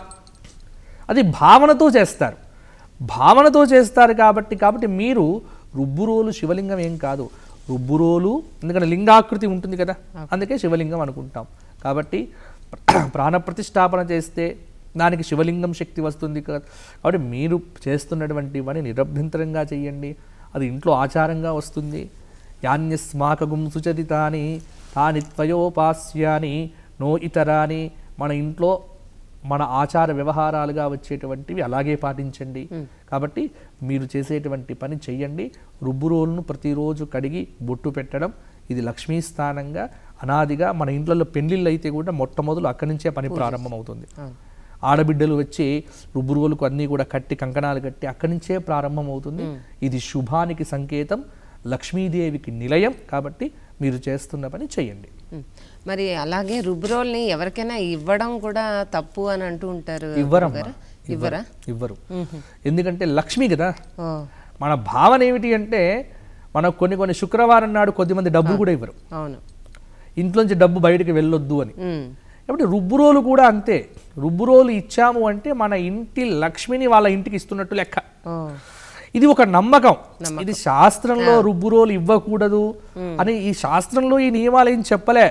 అది భావనతో చేస్తారు భావనతో చేస్తారు కాబట్టి కాబట్టి మీరు రుబ్బురోలు శివలింగం ఏం కాదు రుబ్బురోలు ఎందుకంటే లింగాకృతి ఉంటుంది కదా అందుకే శివలింగం అనుకుంటాం కాబట్టి ప్రాణప్రతిష్టాపన చేస్తే దానికి శివలింగం శక్తి వస్తుంది కదా కాబట్టి మీరు చేస్తున్నటువంటి పని నిరభ్యంతరంగా చేయండి అది ఇంట్లో ఆచారంగా వస్తుంది యాన్యస్మాకగుం సుచరితాని తాని త్వయోపాస్యాని నో ఇతరాని మన ఇంట్లో మన ఆచార వ్యవహారాలుగా వచ్చేటువంటివి అలాగే పాటించండి కాబట్టి మీరు చేసేటువంటి పని చెయ్యండి రుబ్బురోలును ప్రతిరోజు కడిగి బొట్టు పెట్టడం ఇది లక్ష్మీ స్థానంగా అనాదిగా మన ఇంట్లో పెళ్లిళ్ళు అయితే కూడా మొట్టమొదలు అక్కడి నుంచే పని ప్రారంభం అవుతుంది ఆడబిడ్డలు వచ్చి రుబ్బురోలుకు అన్నీ కూడా కట్టి కంకణాలు కట్టి అక్కడి నుంచే ప్రారంభం అవుతుంది ఇది శుభానికి సంకేతం లక్ష్మీదేవికి నిలయం కాబట్టి మీరు చేస్తున్న పని చేయండి ఉమ్. మరి అలాగే రుబ్రోల్ని ఎవరికైనా ఇవ్వడం కూడా తప్పు అని అంటూ ఉంటారు ఇవ్వరమ్మా గురుగారు. ఇవ్వరా ఇవ్వరు ఎందుకంటే లక్ష్మి కదా ఓ మన భావన ఏమిటి అంటే మనకు కొన్ని కొన్ని శుక్రవారం నాడు కొద్దిమంది డబ్బు కూడా ఇవ్వరు అవును ఇంట్లోంచి డబ్బు బయటికి వెళ్ళొద్దు అని ఉమ్, కాబట్టి రుబ్బురోలు కూడా అంతే రుబ్బురోలు ఇచ్చాము అంటే మన ఇంటి లక్ష్మిని వాళ్ళ ఇంటికి ఇస్తున్నట్టు లెక్క ఓ ఇది ఒక నమ్మకం ఇది శాస్త్రంలో రుబ్బురోలు ఇవ్వకూడదు అని ఈ శాస్త్రంలో ఈ నియమాలు ఏం చెప్పలే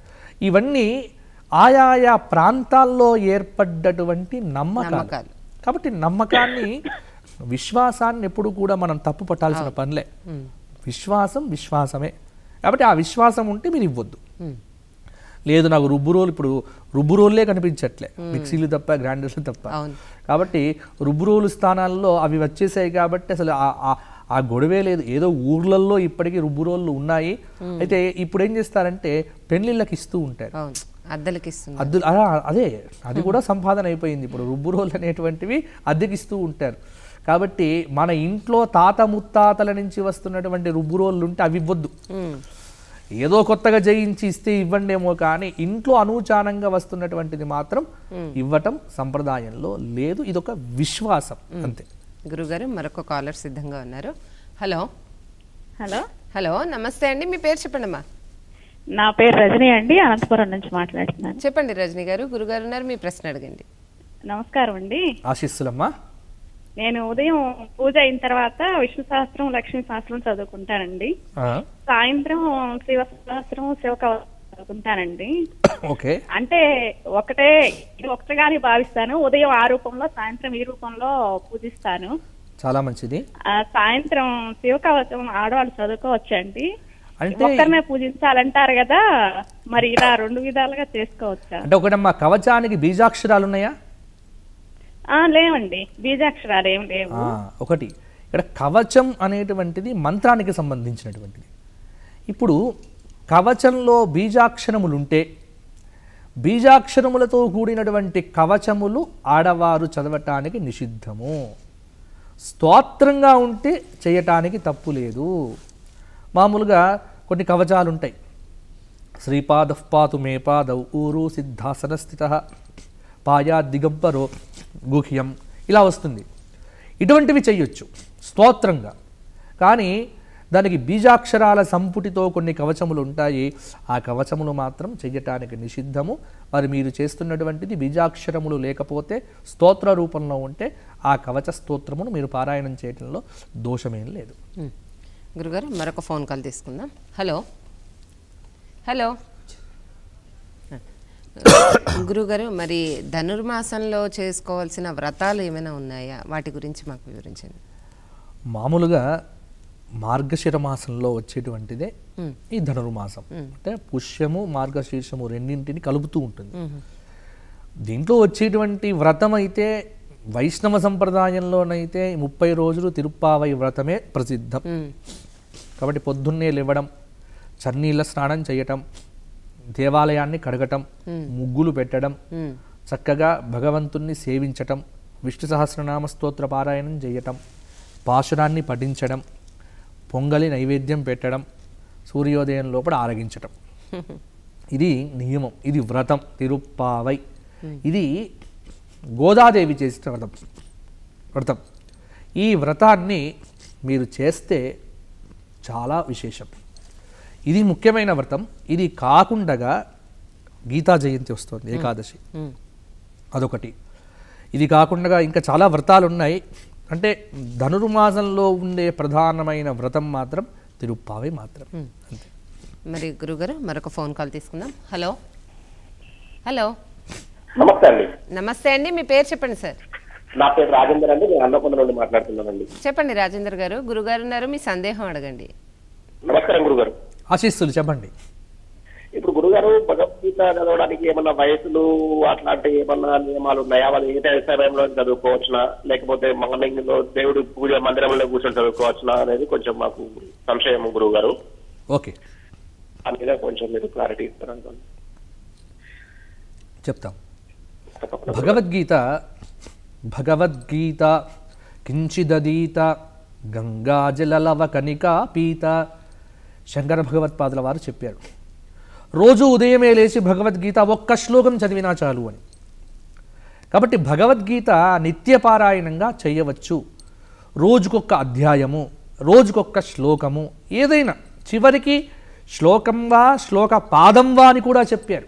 ఇవన్నీ ఆయాయా ప్రాంతాల్లో ఏర్పడ్డటువంటి నమ్మకాలు నమ్మకాలు. కాబట్టి నమ్మకాన్ని విశ్వాసాన్ని ఎప్పుడు కూడా మనం తప్పు పట్టాల్సిన పనిలే విశ్వాసం విశ్వాసమే కాబట్టి ఆ విశ్వాసం ఉంటే మీరు ఇవ్వద్దు ఉమ్, లేదు నాకు రుబ్బు రోలు ఇప్పుడు రుబ్బు రోల్లే కనిపించట్లే మిక్సీలు తప్ప గ్రైండర్లు తప్ప అవును. కాబట్టి రుబ్బు రోలు స్థానాల్లో అవి వచ్చేసాయి కాబట్టి అసలు ఆ- ఆ- ఆ గొడవే లేదు ఏదో ఊర్లలో ఇప్పటికీ రుబ్బు రోళ్ళు ఉన్నాయి అయితే ఇప్పుడు ఏం చేస్తారంటే పెళ్లిళ్ళకి ఇస్తూ ఉంటారు అవును అద్దెలకి ఇస్తున్నారు అద్దు ఆ, అదే అది కూడా సంపాదన అయిపోయింది ఇప్పుడు రుబ్బు రోళ్ళు అనేటువంటివి అద్దెకిస్తూ ఉంటారు కాబట్టి మన ఇంట్లో తాత ముత్తాతల నుంచి వస్తున్నటువంటి రుబ్బు రోళ్ళు ఉంటే అవి ఇవ్వద్దు ఉమ్, ఏదో కొత్తగా జయించి ఇస్తే ఇవ్వండేమో కానీ ఇంట్లో అనూచానంగా వస్తున్నటువంటిది మాత్రం ఇవ్వటం సంప్రదాయంలో లేదు ఇదొక విశ్వాసం అంతే గురుగారు మరొక కాలర్ సిద్ధంగా ఉన్నారు హలో హలో హలో నమస్తే అండి మీ పేరు చెప్పండి అమ్మా నా పేరు రజని అండి అనంతపురం నుంచి మాట్లాడుతున్నాను చెప్పండి రజనీ గారు గురుగారు ఉన్నారు మీ ప్రశ్న అడగండి నమస్కారం అండి ఆశిస్సులమ్మా నేను ఉదయం పూజ అయిన తర్వాత విష్ణు సహస్రం లక్ష్మీ సహస్రం చదువుకుంటానండి ఆ, సాయంత్రం శివ సహస్రం శివ కవచం చదువుకుంటానండి ఓకే అంటే ఒకటే ఇది ఒకటిగానే భావిస్తాను ఉదయం ఆ రూపంలో సాయంత్రం ఈ రూపంలో పూజిస్తాను చాలా మంచిది ఆ సాయంత్రం శివ కవచం ఆడవాళ్ళు చదువుకోవచ్చండి అంటే ఒక్కరినే పూజించాలంటారు కదా మరి ఇలా రెండు విధాలుగా చేసుకోవచ్చా అంటే ఒకటమ్మా కవచానికి బీజాక్షరాలు ఉన్నాయా ఆ లేవండి బీజాక్షరాలు ఏం లేవు ఆ, ఒకటి ఇక్కడ కవచం అనేటువంటిది మంత్రానికి సంబంధించినటువంటిది ఇప్పుడు కవచంలో బీజాక్షరములు ఉంటే బీజాక్షరములతో కూడినటువంటి కవచములు ఆడవారు చదవటానికి నిషిద్ధము స్తోత్రంగా ఉంటే చేయటానికి తప్పు లేదు మామూలుగా కొన్ని కవచాలు ఉంటాయి శ్రీపాద పాతు మే పాదౌ ఊరు సిద్ధాసన స్థిత పాయా దిగంబరో గుహ్యం ఇలా వస్తుంది ఇటువంటివి చెయ్యొచ్చు స్తోత్రంగా కానీ దానికి బీజాక్షరాల సంపుటితో కొన్ని కవచములు ఉంటాయి ఆ కవచములు మాత్రం చెయ్యటానికి నిషిద్ధము మరి మీరు చేస్తున్నటువంటిది బీజాక్షరములు లేకపోతే స్తోత్ర రూపంలో ఉంటే ఆ కవచ స్తోత్రమును మీరు పారాయణం చేయటంలో దోషమేం లేదు ఉమ్. గురుగారు మరొక ఫోన్ కాల్ తీసుకుందాం హలో హలో గురుగారు మరి ధనుర్మాసంలో చేసుకోవాల్సిన వ్రతాలు ఏమైనా ఉన్నాయా వాటి గురించి మాకు వివరించండి మామూలుగా మార్గశిర మాసంలో వచ్చేటువంటిదే ఈ ధనుర్మాసం అంటే పుష్యము మార్గశీర్షము రెండింటిని కలుపుతూ ఉంటుంది దీంట్లో వచ్చేటువంటి వ్రతం అయితే వైష్ణవ సంప్రదాయంలోనైతే ముప్పై రోజులు తిరుప్పావై వ్రతమే ప్రసిద్ధం కాబట్టి పొద్దున్నే లేవడం చన్నీళ్ళ స్నానం చేయటం దేవాలయాన్ని కడగటం ముగ్గులు పెట్టడం చక్కగా భగవంతుణ్ణి సేవించటం విష్ణు సహస్రనామ స్తోత్ర పారాయణం చేయటం పాశురాన్ని పఠించడం పొంగలి నైవేద్యం పెట్టడం సూర్యోదయం లోపల ఆరగించటం ఇది నియమం ఇది వ్రతం తిరుప్పావై ఇది గోదాదేవి చేసిన వ్రతం వ్రతం ఈ వ్రతాన్ని మీరు చేస్తే చాలా విశేషం ఇది ముఖ్యమైన వ్రతం ఇది కాకుండా గీతా జయంతి వస్తుంది ఏకాదశి అదొకటి ఇది కాకుండా ఇంకా చాలా వ్రతాలు ఉన్నాయి అంటే ధనుర్మాసంలో ఉండే ప్రధానమైన వ్రతం మాత్రం తిరుప్పావై మాత్రం అంతే మరి గురుగారు మరొక ఫోన్ కాల్ తీసుకుందాం హలో హలో నమస్తే అండి నమస్తే అండి మీ పేరు చెప్పండి సార్ నా పేరు రాజేందర్ అండి నేను అన్నకొండ నుండి మాట్లాడుతున్నానండి చెప్పండి రాజేందర్ గారు గురుగారు ఉన్నారు మీ సందేహం అడగండి నమస్కారం గురుగారు ఆశీస్సులు చెప్పండి ఇప్పుడు గురుగారు భగవద్గీత చదవడానికి ఏమన్నా వయసులు అట్లాంటి ఏమన్నా నియమాలు ఉన్నాయా వాళ్ళు ఏ సమయంలో చదువుకోవచ్చునా లేకపోతే మార్నింగ్ లో దేవుడు పూజ మందిరంలో కూర్చొని చదువుకోవచ్చునా అనేది కొంచెం మాకు సంశయం గురువు గారు ఓకే దాని మీద కొంచెం మీరు క్లారిటీ ఇస్తారనుకోండి చెప్తాం భగవద్గీత భగవద్గీత కించిదీత గంగాజలలవ కనికా పీత శంకర భగవత్పాదుల వారు చెప్పారు రోజు ఉదయమే లేచి భగవద్గీత ఒక్క శ్లోకం చదివినా చాలు అని కాబట్టి భగవద్గీత నిత్యపారాయణంగా చేయవచ్చు రోజుకొక్క అధ్యాయము రోజుకొక్క శ్లోకము ఏదైనా చివరికి శ్లోకంవా శ్లోక పాదంవా అని కూడా చెప్పారు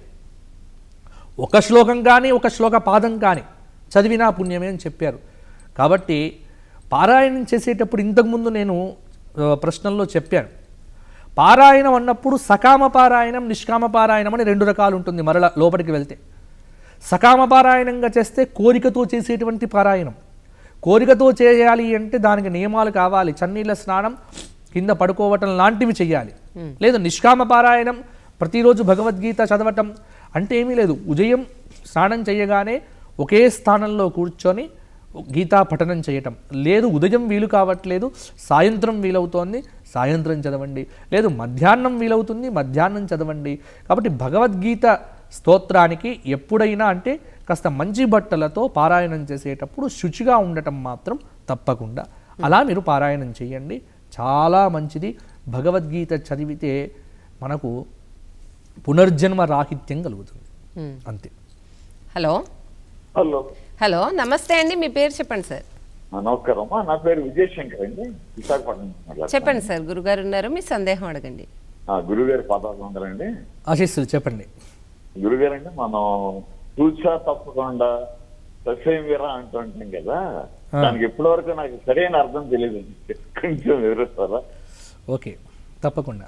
ఒక శ్లోకం కానీ ఒక శ్లోక పాదం కానీ చదివినా పుణ్యమే అని చెప్పారు కాబట్టి పారాయణం చేసేటప్పుడు ఇంతకుముందు నేను ఆ, ప్రశ్నల్లో చెప్పాను పారాయణం అన్నప్పుడు సకామ పారాయణం నిష్కామ పారాయణం అని రెండు రకాలు ఉంటుంది మరల లోపలికి వెళ్తే సకామ పారాయణంగా చేస్తే కోరికతో చేసేటువంటి పారాయణం కోరికతో చేయాలి అంటే దానికి నియమాలు కావాలి చన్నీళ్ళ స్నానం కింద పడుకోవటం లాంటివి చేయాలి లేదు నిష్కామ పారాయణం ప్రతిరోజు భగవద్గీత చదవటం అంటే ఏమీ లేదు ఉదయం స్నానం చేయగానే ఒకే స్థానంలో కూర్చొని గీతా పఠనం చేయటం లేదు ఉదయం వీలు కావట్లేదు సాయంత్రం వీలవుతోంది సాయంత్రం చదవండి లేదు మధ్యాహ్నం వీలవుతుంది మధ్యాహ్నం చదవండి కాబట్టి భగవద్గీత స్తోత్రానికి ఎప్పుడైనా అంటే కాస్త మంచి బట్టలతో పారాయణం చేసేటప్పుడు శుచిగా ఉండటం మాత్రం తప్పకుండా అలా మీరు పారాయణం చేయండి చాలా మంచిది భగవద్గీత చదివితే మనకు పునర్జన్మ రాహిత్యం కలుగుతుంది Hmm. అంతే హలో హలో హలో నమస్తే అండి మీ పేరు చెప్పండి సార్ ఆ, నమస్కారం అమ్మా నా పేరు విజయశంకర్ అండి విశాఖపట్నం నుంచి మాట్లాడుతున్నాను. చెప్పండి సార్ గురుగారు ఉన్నారు మీ సందేహం అడగండి ఆ, గురుగారి పాదాలు అండి ఆశీస్సులు చెప్పండి గురుగారు అండి మనం చూసా తప్పకుండా సస్యం వీర అంటుంటాం కదా ఆ. దానికి ఇప్పటి వరకు నాకు సరైన అర్థం తెలియదు కొంచెం వివరిస్తారా ఓకే తప్పకుండా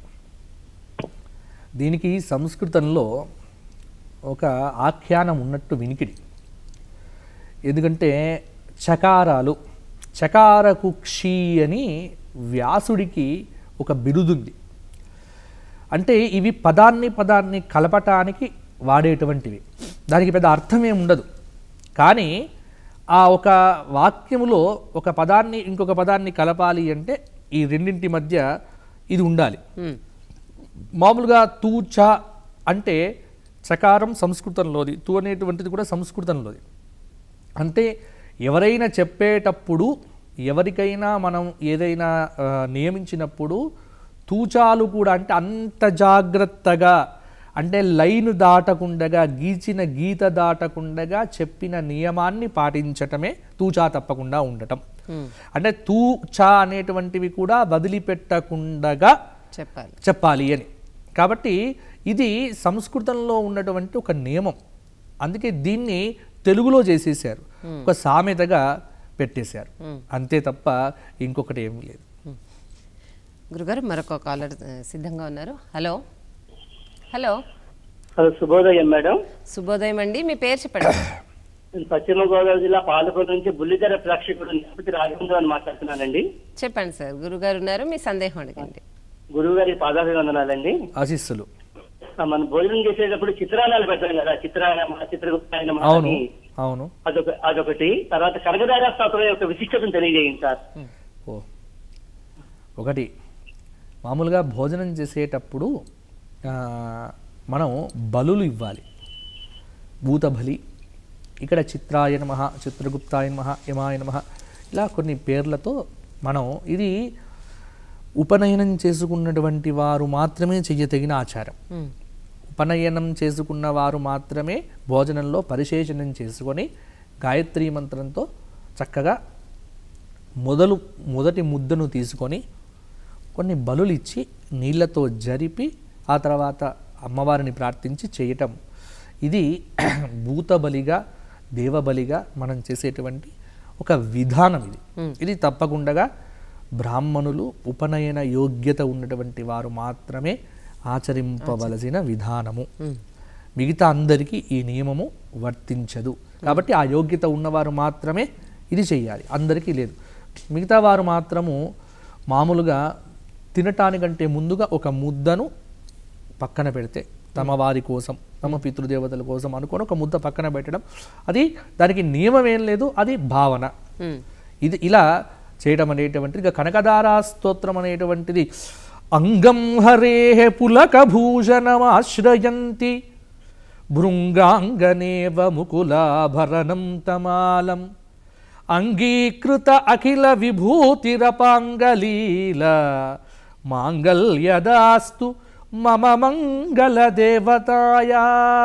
దీనికి సంస్కృతంలో ఒక ఆఖ్యానం ఉన్నట్టు వినికిడి ఎందుకంటే చకారాలు చకారకుక్షి అని వ్యాసుడికి ఒక బిరుదుంది అంటే ఇవి పదాన్ని పదాన్ని కలపటానికి వాడేటువంటివి దానికి పెద్ద అర్థం ఏమి ఉండదు కానీ ఆ ఒక వాక్యములో ఒక పదాన్ని ఇంకొక పదాన్ని కలపాలి అంటే ఈ రెండింటి మధ్య ఇది ఉండాలి మామూలుగా తూ చ అంటే చకారం సంస్కృతంలోది తూ అనేటువంటిది కూడా సంస్కృతంలోది అంటే ఎవరైనా చెప్పేటప్పుడు ఎవరికైనా మనం ఏదైనా ఆ, నియమించినప్పుడు తూచాలు కూడా అంటే అంత జాగ్రత్తగా అంటే లైన్ దాటకుండగా గీచిన గీత దాటకుండగా చెప్పిన నియమాన్ని పాటించటమే తూచా తప్పకుండా ఉండటం అంటే తూ చా అనేటువంటివి కూడా వదిలిపెట్టకుండగా చెప్పాలి చెప్పాలి అని కాబట్టి ఇది సంస్కృతంలో ఉన్నటువంటి ఒక నియమం అందుకే దీన్ని తెలుగులో చేసేసారు ఒక సామెతగా పెట్టేశారు అంతే తప్ప ఇంకొకటి ఏమీ లేదు గురుగారు మరొక కాలర్ ఆ, సిద్ధంగా ఉన్నారు హలో హలో హలో శుభోదయం మేడం శుభోదయం అండి మీ పేరు చెప్పండి నేను పశ్చిమ గోదావరి జిల్లా పాలకొండ నుంచి బుల్లితెర ప్రేక్షకుడు తిరుపతి రాఘవేంద్ర అని మాట్లాడుతున్నానండి చెప్పండి సార్ గురుగారు ఉన్నారు మీ సందేహం అడగండి గురువు గారి పాదాభివందనాలండి ఆశీస్సులు ఆ, మనం భోజనం చేసేటప్పుడు చిత్రాలు పెడతాం కదా చిత్రాయనమ చిత్రగుప్తాయనమ అవును అని అవును అదొక అదొకటి తర్వాత కనకదార స్తోత్రం యొక్క విశిష్టతను తెలియజేయండి సార్ ఓ ఒకటి మామూలుగా భోజనం చేసేటప్పుడు ఆ, మనం బలులు ఇవ్వాలి భూతబలి ఇక్కడ చిత్రాయ నమ చిత్రగుప్తాయ నమ యమాయ నమ ఇలా కొన్ని పేర్లతో మనం ఇది ఉపనయనం చేసుకున్నటువంటి వారు మాత్రమే చెయ్యతగిన ఆచారం ఉమ్, ఉపనయనం చేసుకున్న వారు మాత్రమే భోజనంలో పరిశేషణం చేసుకొని గాయత్రీ మంత్రంతో చక్కగా మొదలు మొదటి ముద్దను తీసుకొని కొన్ని బలులు ఇచ్చి నీళ్ళతో జరిపి ఆ తర్వాత అమ్మవారిని ప్రార్థించి చేయటం ఇది భూతబలిగా దేవబలిగా మనం చేసేటువంటి ఒక విధానం ఇది ఇది తప్పకుండా బ్రాహ్మణులు ఉపనయన యోగ్యత ఉన్నటువంటి వారు మాత్రమే ఆచరింపవలసిన విధానము మిగతా అందరికీ ఈ నియమము వర్తించదు కాబట్టి ఆ యోగ్యత ఉన్నవారు మాత్రమే ఇది చెయ్యాలి అందరికీ లేదు మిగతా వారు మాత్రము మామూలుగా తినటానికంటే ముందుగా ఒక ముద్దను పక్కన పెడితే తమ వారి కోసం తమ పితృదేవతల కోసం అనుకొని ఒక ముద్ద పక్కన పెట్టడం అది దానికి నియమం ఏం లేదు అది భావన ఉమ్, ఇది ఇలా చేయడం అనేటువంటిది ఇక కనకదారా స్తోత్రం అనేటువంటిది అంగం హరే పులక భూషణమాశ్రయంతి భృంగాంగనేవ ముకులాభరణం తమాలం అంగీకృత అఖిల విభూతిరపాంగలీల మాంగల్యదాస్తు మమ మంగళ దేవతాయా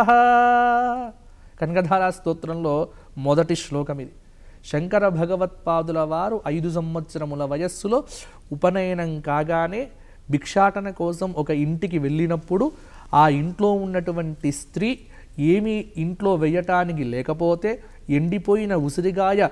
కనకధారా స్తోత్రంలో మొదటి శ్లోకం ఇది శంకర భగవత్పాదుల వారు ఐదు సంవత్సరముల వయస్సులో ఉపనయనం కాగానే భిక్షాటన కోసం ఒక ఇంటికి వెళ్ళినప్పుడు ఆ ఇంట్లో ఉన్నటువంటి స్త్రీ ఏమీ ఇంట్లో వేయటానికి లేకపోతే ఎండిపోయిన ఉసిరిగాయ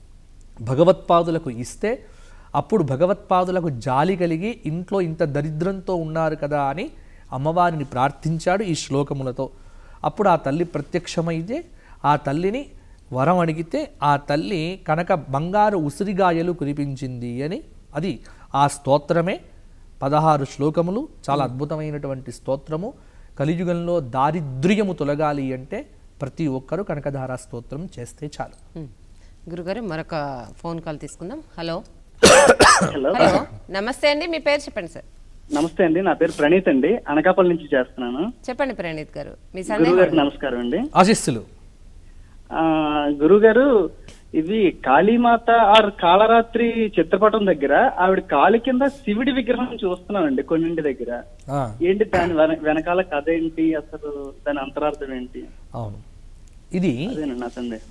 భగవత్పాదులకు ఇస్తే అప్పుడు భగవత్పాదులకు జాలి కలిగి ఇంట్లో ఇంత దరిద్రంతో ఉన్నారు కదా అని అమ్మవారిని ప్రార్థించాడు ఈ శ్లోకములతో అప్పుడు ఆ తల్లి ప్రత్యక్షమైతే ఆ తల్లిని వరం అడిగితే ఆ తల్లి కనుక బంగారు ఉసిరిగాయలు కురిపించింది అని అది ఆ స్తోత్రమే పదహారు శ్లోకములు చాలా అద్భుతమైనటువంటి స్తోత్రము కలియుగంలో దారిద్ర్యము తొలగాలి అంటే ప్రతి ఒక్కరూ కనకధారా స్తోత్రం చేస్తే చాలు ఉమ్. గురుగారు మరొక ఫోన్ కాల్ తీసుకుందాం హలో హలో హలో నమస్తే అండి మీ పేరు చెప్పండి సార్ నమస్తే అండి నా పేరు ప్రణీత్ అండి అనకాపల్లి నుంచి చేస్తున్నాను చెప్పండి ప్రణీత్ గారు మీ గురువు సందేహం గారికి నమస్కారం అండి ఆశిస్సులు ఆ, గురువు గారు ఇది కాళీమాత ఆర్ కాళరాత్రి చిత్రపటం దగ్గర ఆవిడ కాలి కింద శివుడి విగ్రహం చూస్తున్నామండి కొన్నింటి దగ్గర ఆ, ఏంటి దాని వెన- వెనకాల కథ ఏంటి అసలు దాని అంతరార్థం ఏంటి అవును ఇది అదేనండి నా సందేహం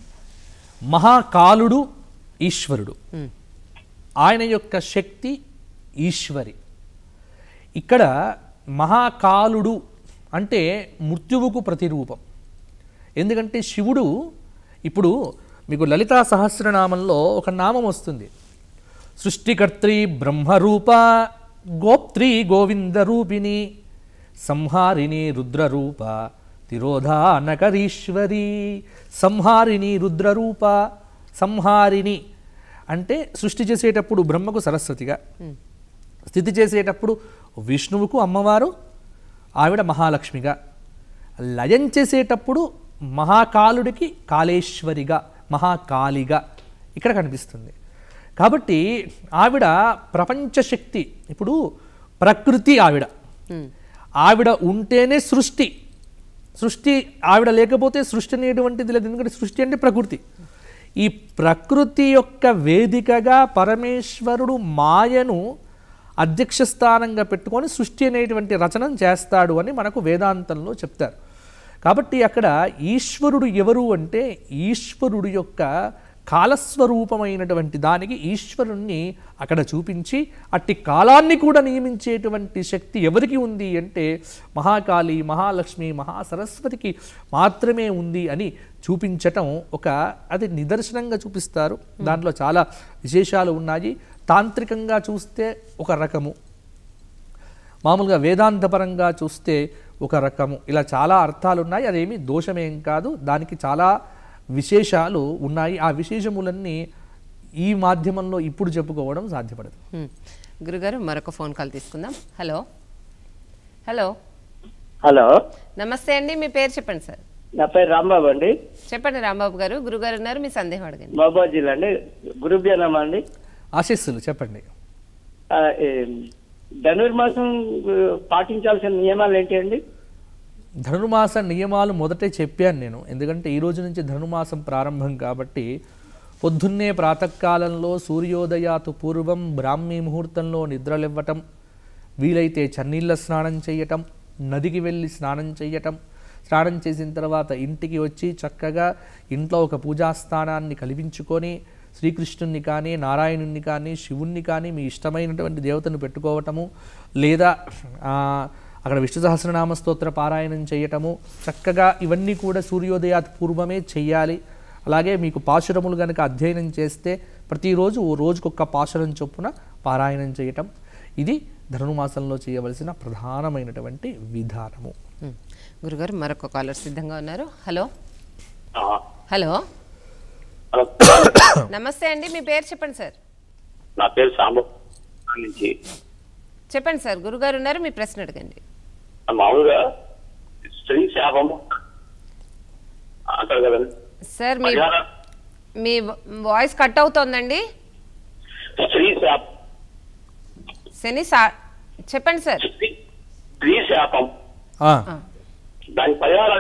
మహాకాలుడు ఈశ్వరుడు ఉమ్, ఆయన యొక్క శక్తి ఈశ్వరి ఇక్కడ మహాకాలుడు అంటే మృత్యువుకు ప్రతిరూపం ఎందుకంటే శివుడు ఇప్పుడు మీకు లలితా సహస్రనామంలో ఒక నామం వస్తుంది సృష్టికర్త్రి బ్రహ్మరూప గోప్త్రి గోవింద రూపిణి సంహారిణి రుద్రరూప తిరోధానకరీశ్వరి సంహారిణి రుద్రరూప సంహారిణి అంటే సృష్టి చేసేటప్పుడు బ్రహ్మకు సరస్వతిగా స్థితి చేసేటప్పుడు విష్ణువుకు అమ్మవారు ఆవిడ మహాలక్ష్మిగా లయం చేసేటప్పుడు మహాకాలుడికి కాళేశ్వరిగా మహాకాళిగా ఇక్కడ కనిపిస్తుంది కాబట్టి ఆవిడ ప్రపంచ శక్తి ఇప్పుడు ప్రకృతి ఆవిడ ఆవిడ ఉంటేనే సృష్టి సృష్టి ఆవిడ లేకపోతే సృష్టి అనేటువంటిది లేదు ఎందుకంటే సృష్టి అంటే ప్రకృతి ఈ ప్రకృతి యొక్క వేదికగా పరమేశ్వరుడు మాయను అధ్యక్ష స్థానంగా పెట్టుకొని సృష్టి అనేటువంటి రచన చేస్తాడు అని మనకు వేదాంతంలో చెప్తారు కాబట్టి అక్కడ ఈశ్వరుడు ఎవరు అంటే ఈశ్వరుడు యొక్క కాలస్వరూపమైనటువంటి దానికి ఈశ్వరుణ్ణి అక్కడ చూపించి అట్టి కాలాన్ని కూడా నియమించేటువంటి శక్తి ఎవరికి ఉంది అంటే మహాకాళి మహాలక్ష్మి మహాసరస్వతికి మాత్రమే ఉంది అని చూపించటం ఒక అది నిదర్శనంగా చూపిస్తారు దాంట్లో చాలా విశేషాలు ఉన్నాయి తాంత్రికంగా చూస్తే ఒక రకము మామూలుగా వేదాంతపరంగా చూస్తే ఒక రకము ఇలా చాలా అర్థాలు ఉన్నాయి అదేమి దోషమేం కాదు దానికి చాలా విశేషాలు ఉన్నాయి ఆ విశేషములన్నీ ఈ మాధ్యమంలో ఇప్పుడు చెప్పుకోవడం సాధ్యపడదు హ్మ్. గురుగారు మరొక ఫోన్ కాల్ తీసుకుందాం హలో హలో హలో నమస్తే అండి మీ పేరు చెప్పండి సార్ నా పేరు రాంబాబు అండి చెప్పండి రాంబాబు గారు గురుగారు ఉన్నారు మీ సందేహం అడగండి మహబూబా జిల్లా అండి గురుభ్యానమా అండి ఆశీస్సులు చెప్పండి ఆ, ఏ, ధనుర్మాసం ఆ, పాటించాల్సిన నియమాలు ఏంటి అండి ధనుర్మాస నియమాలు మొదటే చెప్పాను నేను ఎందుకంటే ఈ రోజు నుంచి ధనుర్మాసం ప్రారంభం కాబట్టి పొద్దున్నే ప్రాతకాలంలో సూర్యోదయాతు పూర్వం బ్రాహ్మీ ముహూర్తంలో నిద్రలివ్వటం వీలైతే చన్నీళ్ళ స్నానం చేయటం నదికి వెళ్ళి స్నానం చేయటం స్నానం చేసిన తర్వాత ఇంటికి వచ్చి చక్కగా ఇంట్లో ఒక పూజా స్థానాన్ని కల్పించుకొని శ్రీకృష్ణుని కానీ నారాయణుని కానీ శివుణ్ణి కానీ మీ ఇష్టమైనటువంటి దేవతను పెట్టుకోవటము లేదా ఆ, అక్కడ విష్ణు సహస్రనామ స్తోత్ర పారాయణం చేయటము చక్కగా ఇవన్నీ కూడా సూర్యోదయాత్ పూర్వమే చెయ్యాలి అలాగే మీకు పాశురములు కనుక అధ్యయనం చేస్తే ప్రతిరోజు ఓ రోజుకొక పాశురం చొప్పున పారాయణం చేయటం ఇది ధనుమాసంలో చేయవలసిన ప్రధానమైనటువంటి విధానము హ్మ్. గురుగారు మరొక కాలర్ సిద్ధంగా ఉన్నారు హలో హలో నమస్తే అండి మీ పేరు చెప్పండి సార్ నా పేరు సాంబ నుంచి చెప్పండి సార్ గురుగారు ఉన్నారు మీ ప్రశ్న అడగండి మామూలుగా స్త్రీ శాపము అంటారు కదండి సార్ మీ పరిహారం మీ వాయిస్ కట్ అవుతోందండి స్త్రీ శాప శని సా చెప్పండి సార్ స్త్రీ శాపం ఆ, దాని పరిహారం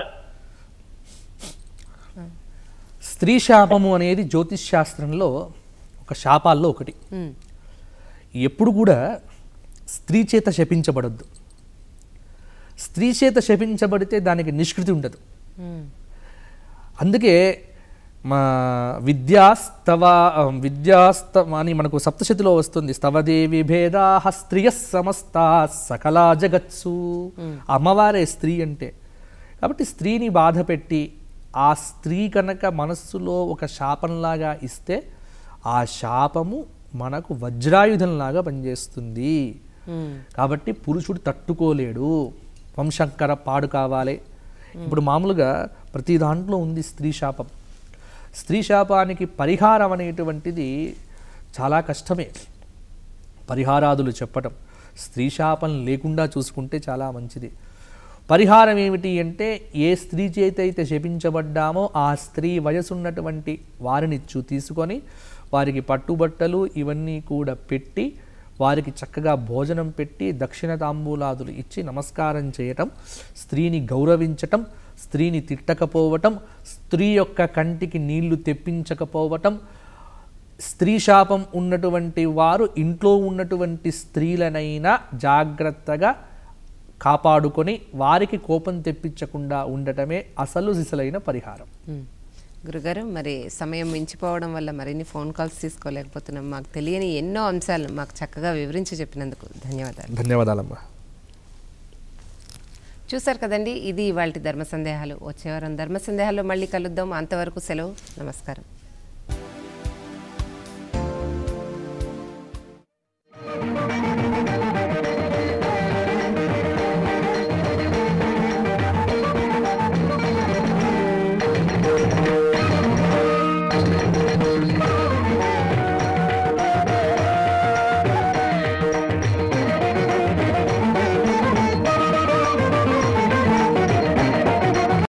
స్త్రీ శాపము అనేది జ్యోతిష్ శాస్త్రంలో ఒక శాపాల్లో ఒకటి హ్మ్. ఎప్పుడు కూడా స్త్రీ చేత శపించబడద్దు స్త్రీ చేత శపించబడితే దానికి నిష్కృతి ఉండదు హ్మ్. అందుకే మా విద్యాస్తవ ఆ, విద్యాస్త అని మనకు సప్తశతిలో వస్తుంది స్తవదేవి భేదా స్త్రియ సమస్త సకలా జగత్సు అమ్మవారే స్త్రీ అంటే కాబట్టి స్త్రీని బాధ పెట్టి ఆ స్త్రీ కనుక మనస్సులో ఒక శాపంలాగా ఇస్తే ఆ శాపము మనకు వజ్రాయుధంలాగా పనిచేస్తుంది హ్మ్. కాబట్టి పురుషుడు తట్టుకోలేడు వంశంకర పాడు కావాలి ఇప్పుడు మామూలుగా ప్రతి దాంట్లో ఉంది స్త్రీ శాపం స్త్రీ శాపానికి పరిహారం అనేటువంటిది చాలా కష్టమే పరిహారాదులు చెప్పటం స్త్రీ శాపం లేకుండా చూసుకుంటే చాలా మంచిది పరిహారం ఏమిటి అంటే ఏ స్త్రీ చేత అయితే శపించబడ్డామో ఆ స్త్రీ వయసున్నటువంటి వారిని చూ తీసుకొని వారికి పట్టుబట్టలు ఇవన్నీ కూడా పెట్టి వారికి చక్కగా భోజనం పెట్టి దక్షిణ తాంబూలాదులు ఇచ్చి నమస్కారం చేయటం స్త్రీని గౌరవించటం స్త్రీని తిట్టకపోవటం స్త్రీ యొక్క కంటికి నీళ్లు తెప్పించకపోవటం స్త్రీ శాపం ఉన్నటువంటి వారు ఇంట్లో ఉన్నటువంటి స్త్రీలనైనా జాగ్రత్తగా కాపాడుకొని వారికి కోపం తెప్పించకుండా ఉండటమే అసలు సిసలైన పరిహారం హ్మ్. గురుగారు మరి సమయం మించిపోవడం వల్ల మరిన్ని ఫోన్ కాల్స్ తీసుకోలేకపోతున్నాం మాకు తెలియని ఎన్నో అంశాలను మాకు చక్కగా వివరించి చెప్పినందుకు ధన్యవాదాలు ధన్యవాదాలమ్మా చూశారు కదండి ఇది ఇవాళ ధర్మ సందేహాలు వచ్చే వారం ధర్మ సందేహాల్లో మళ్ళీ కలుద్దాం అంతవరకు సెలవు నమస్కారం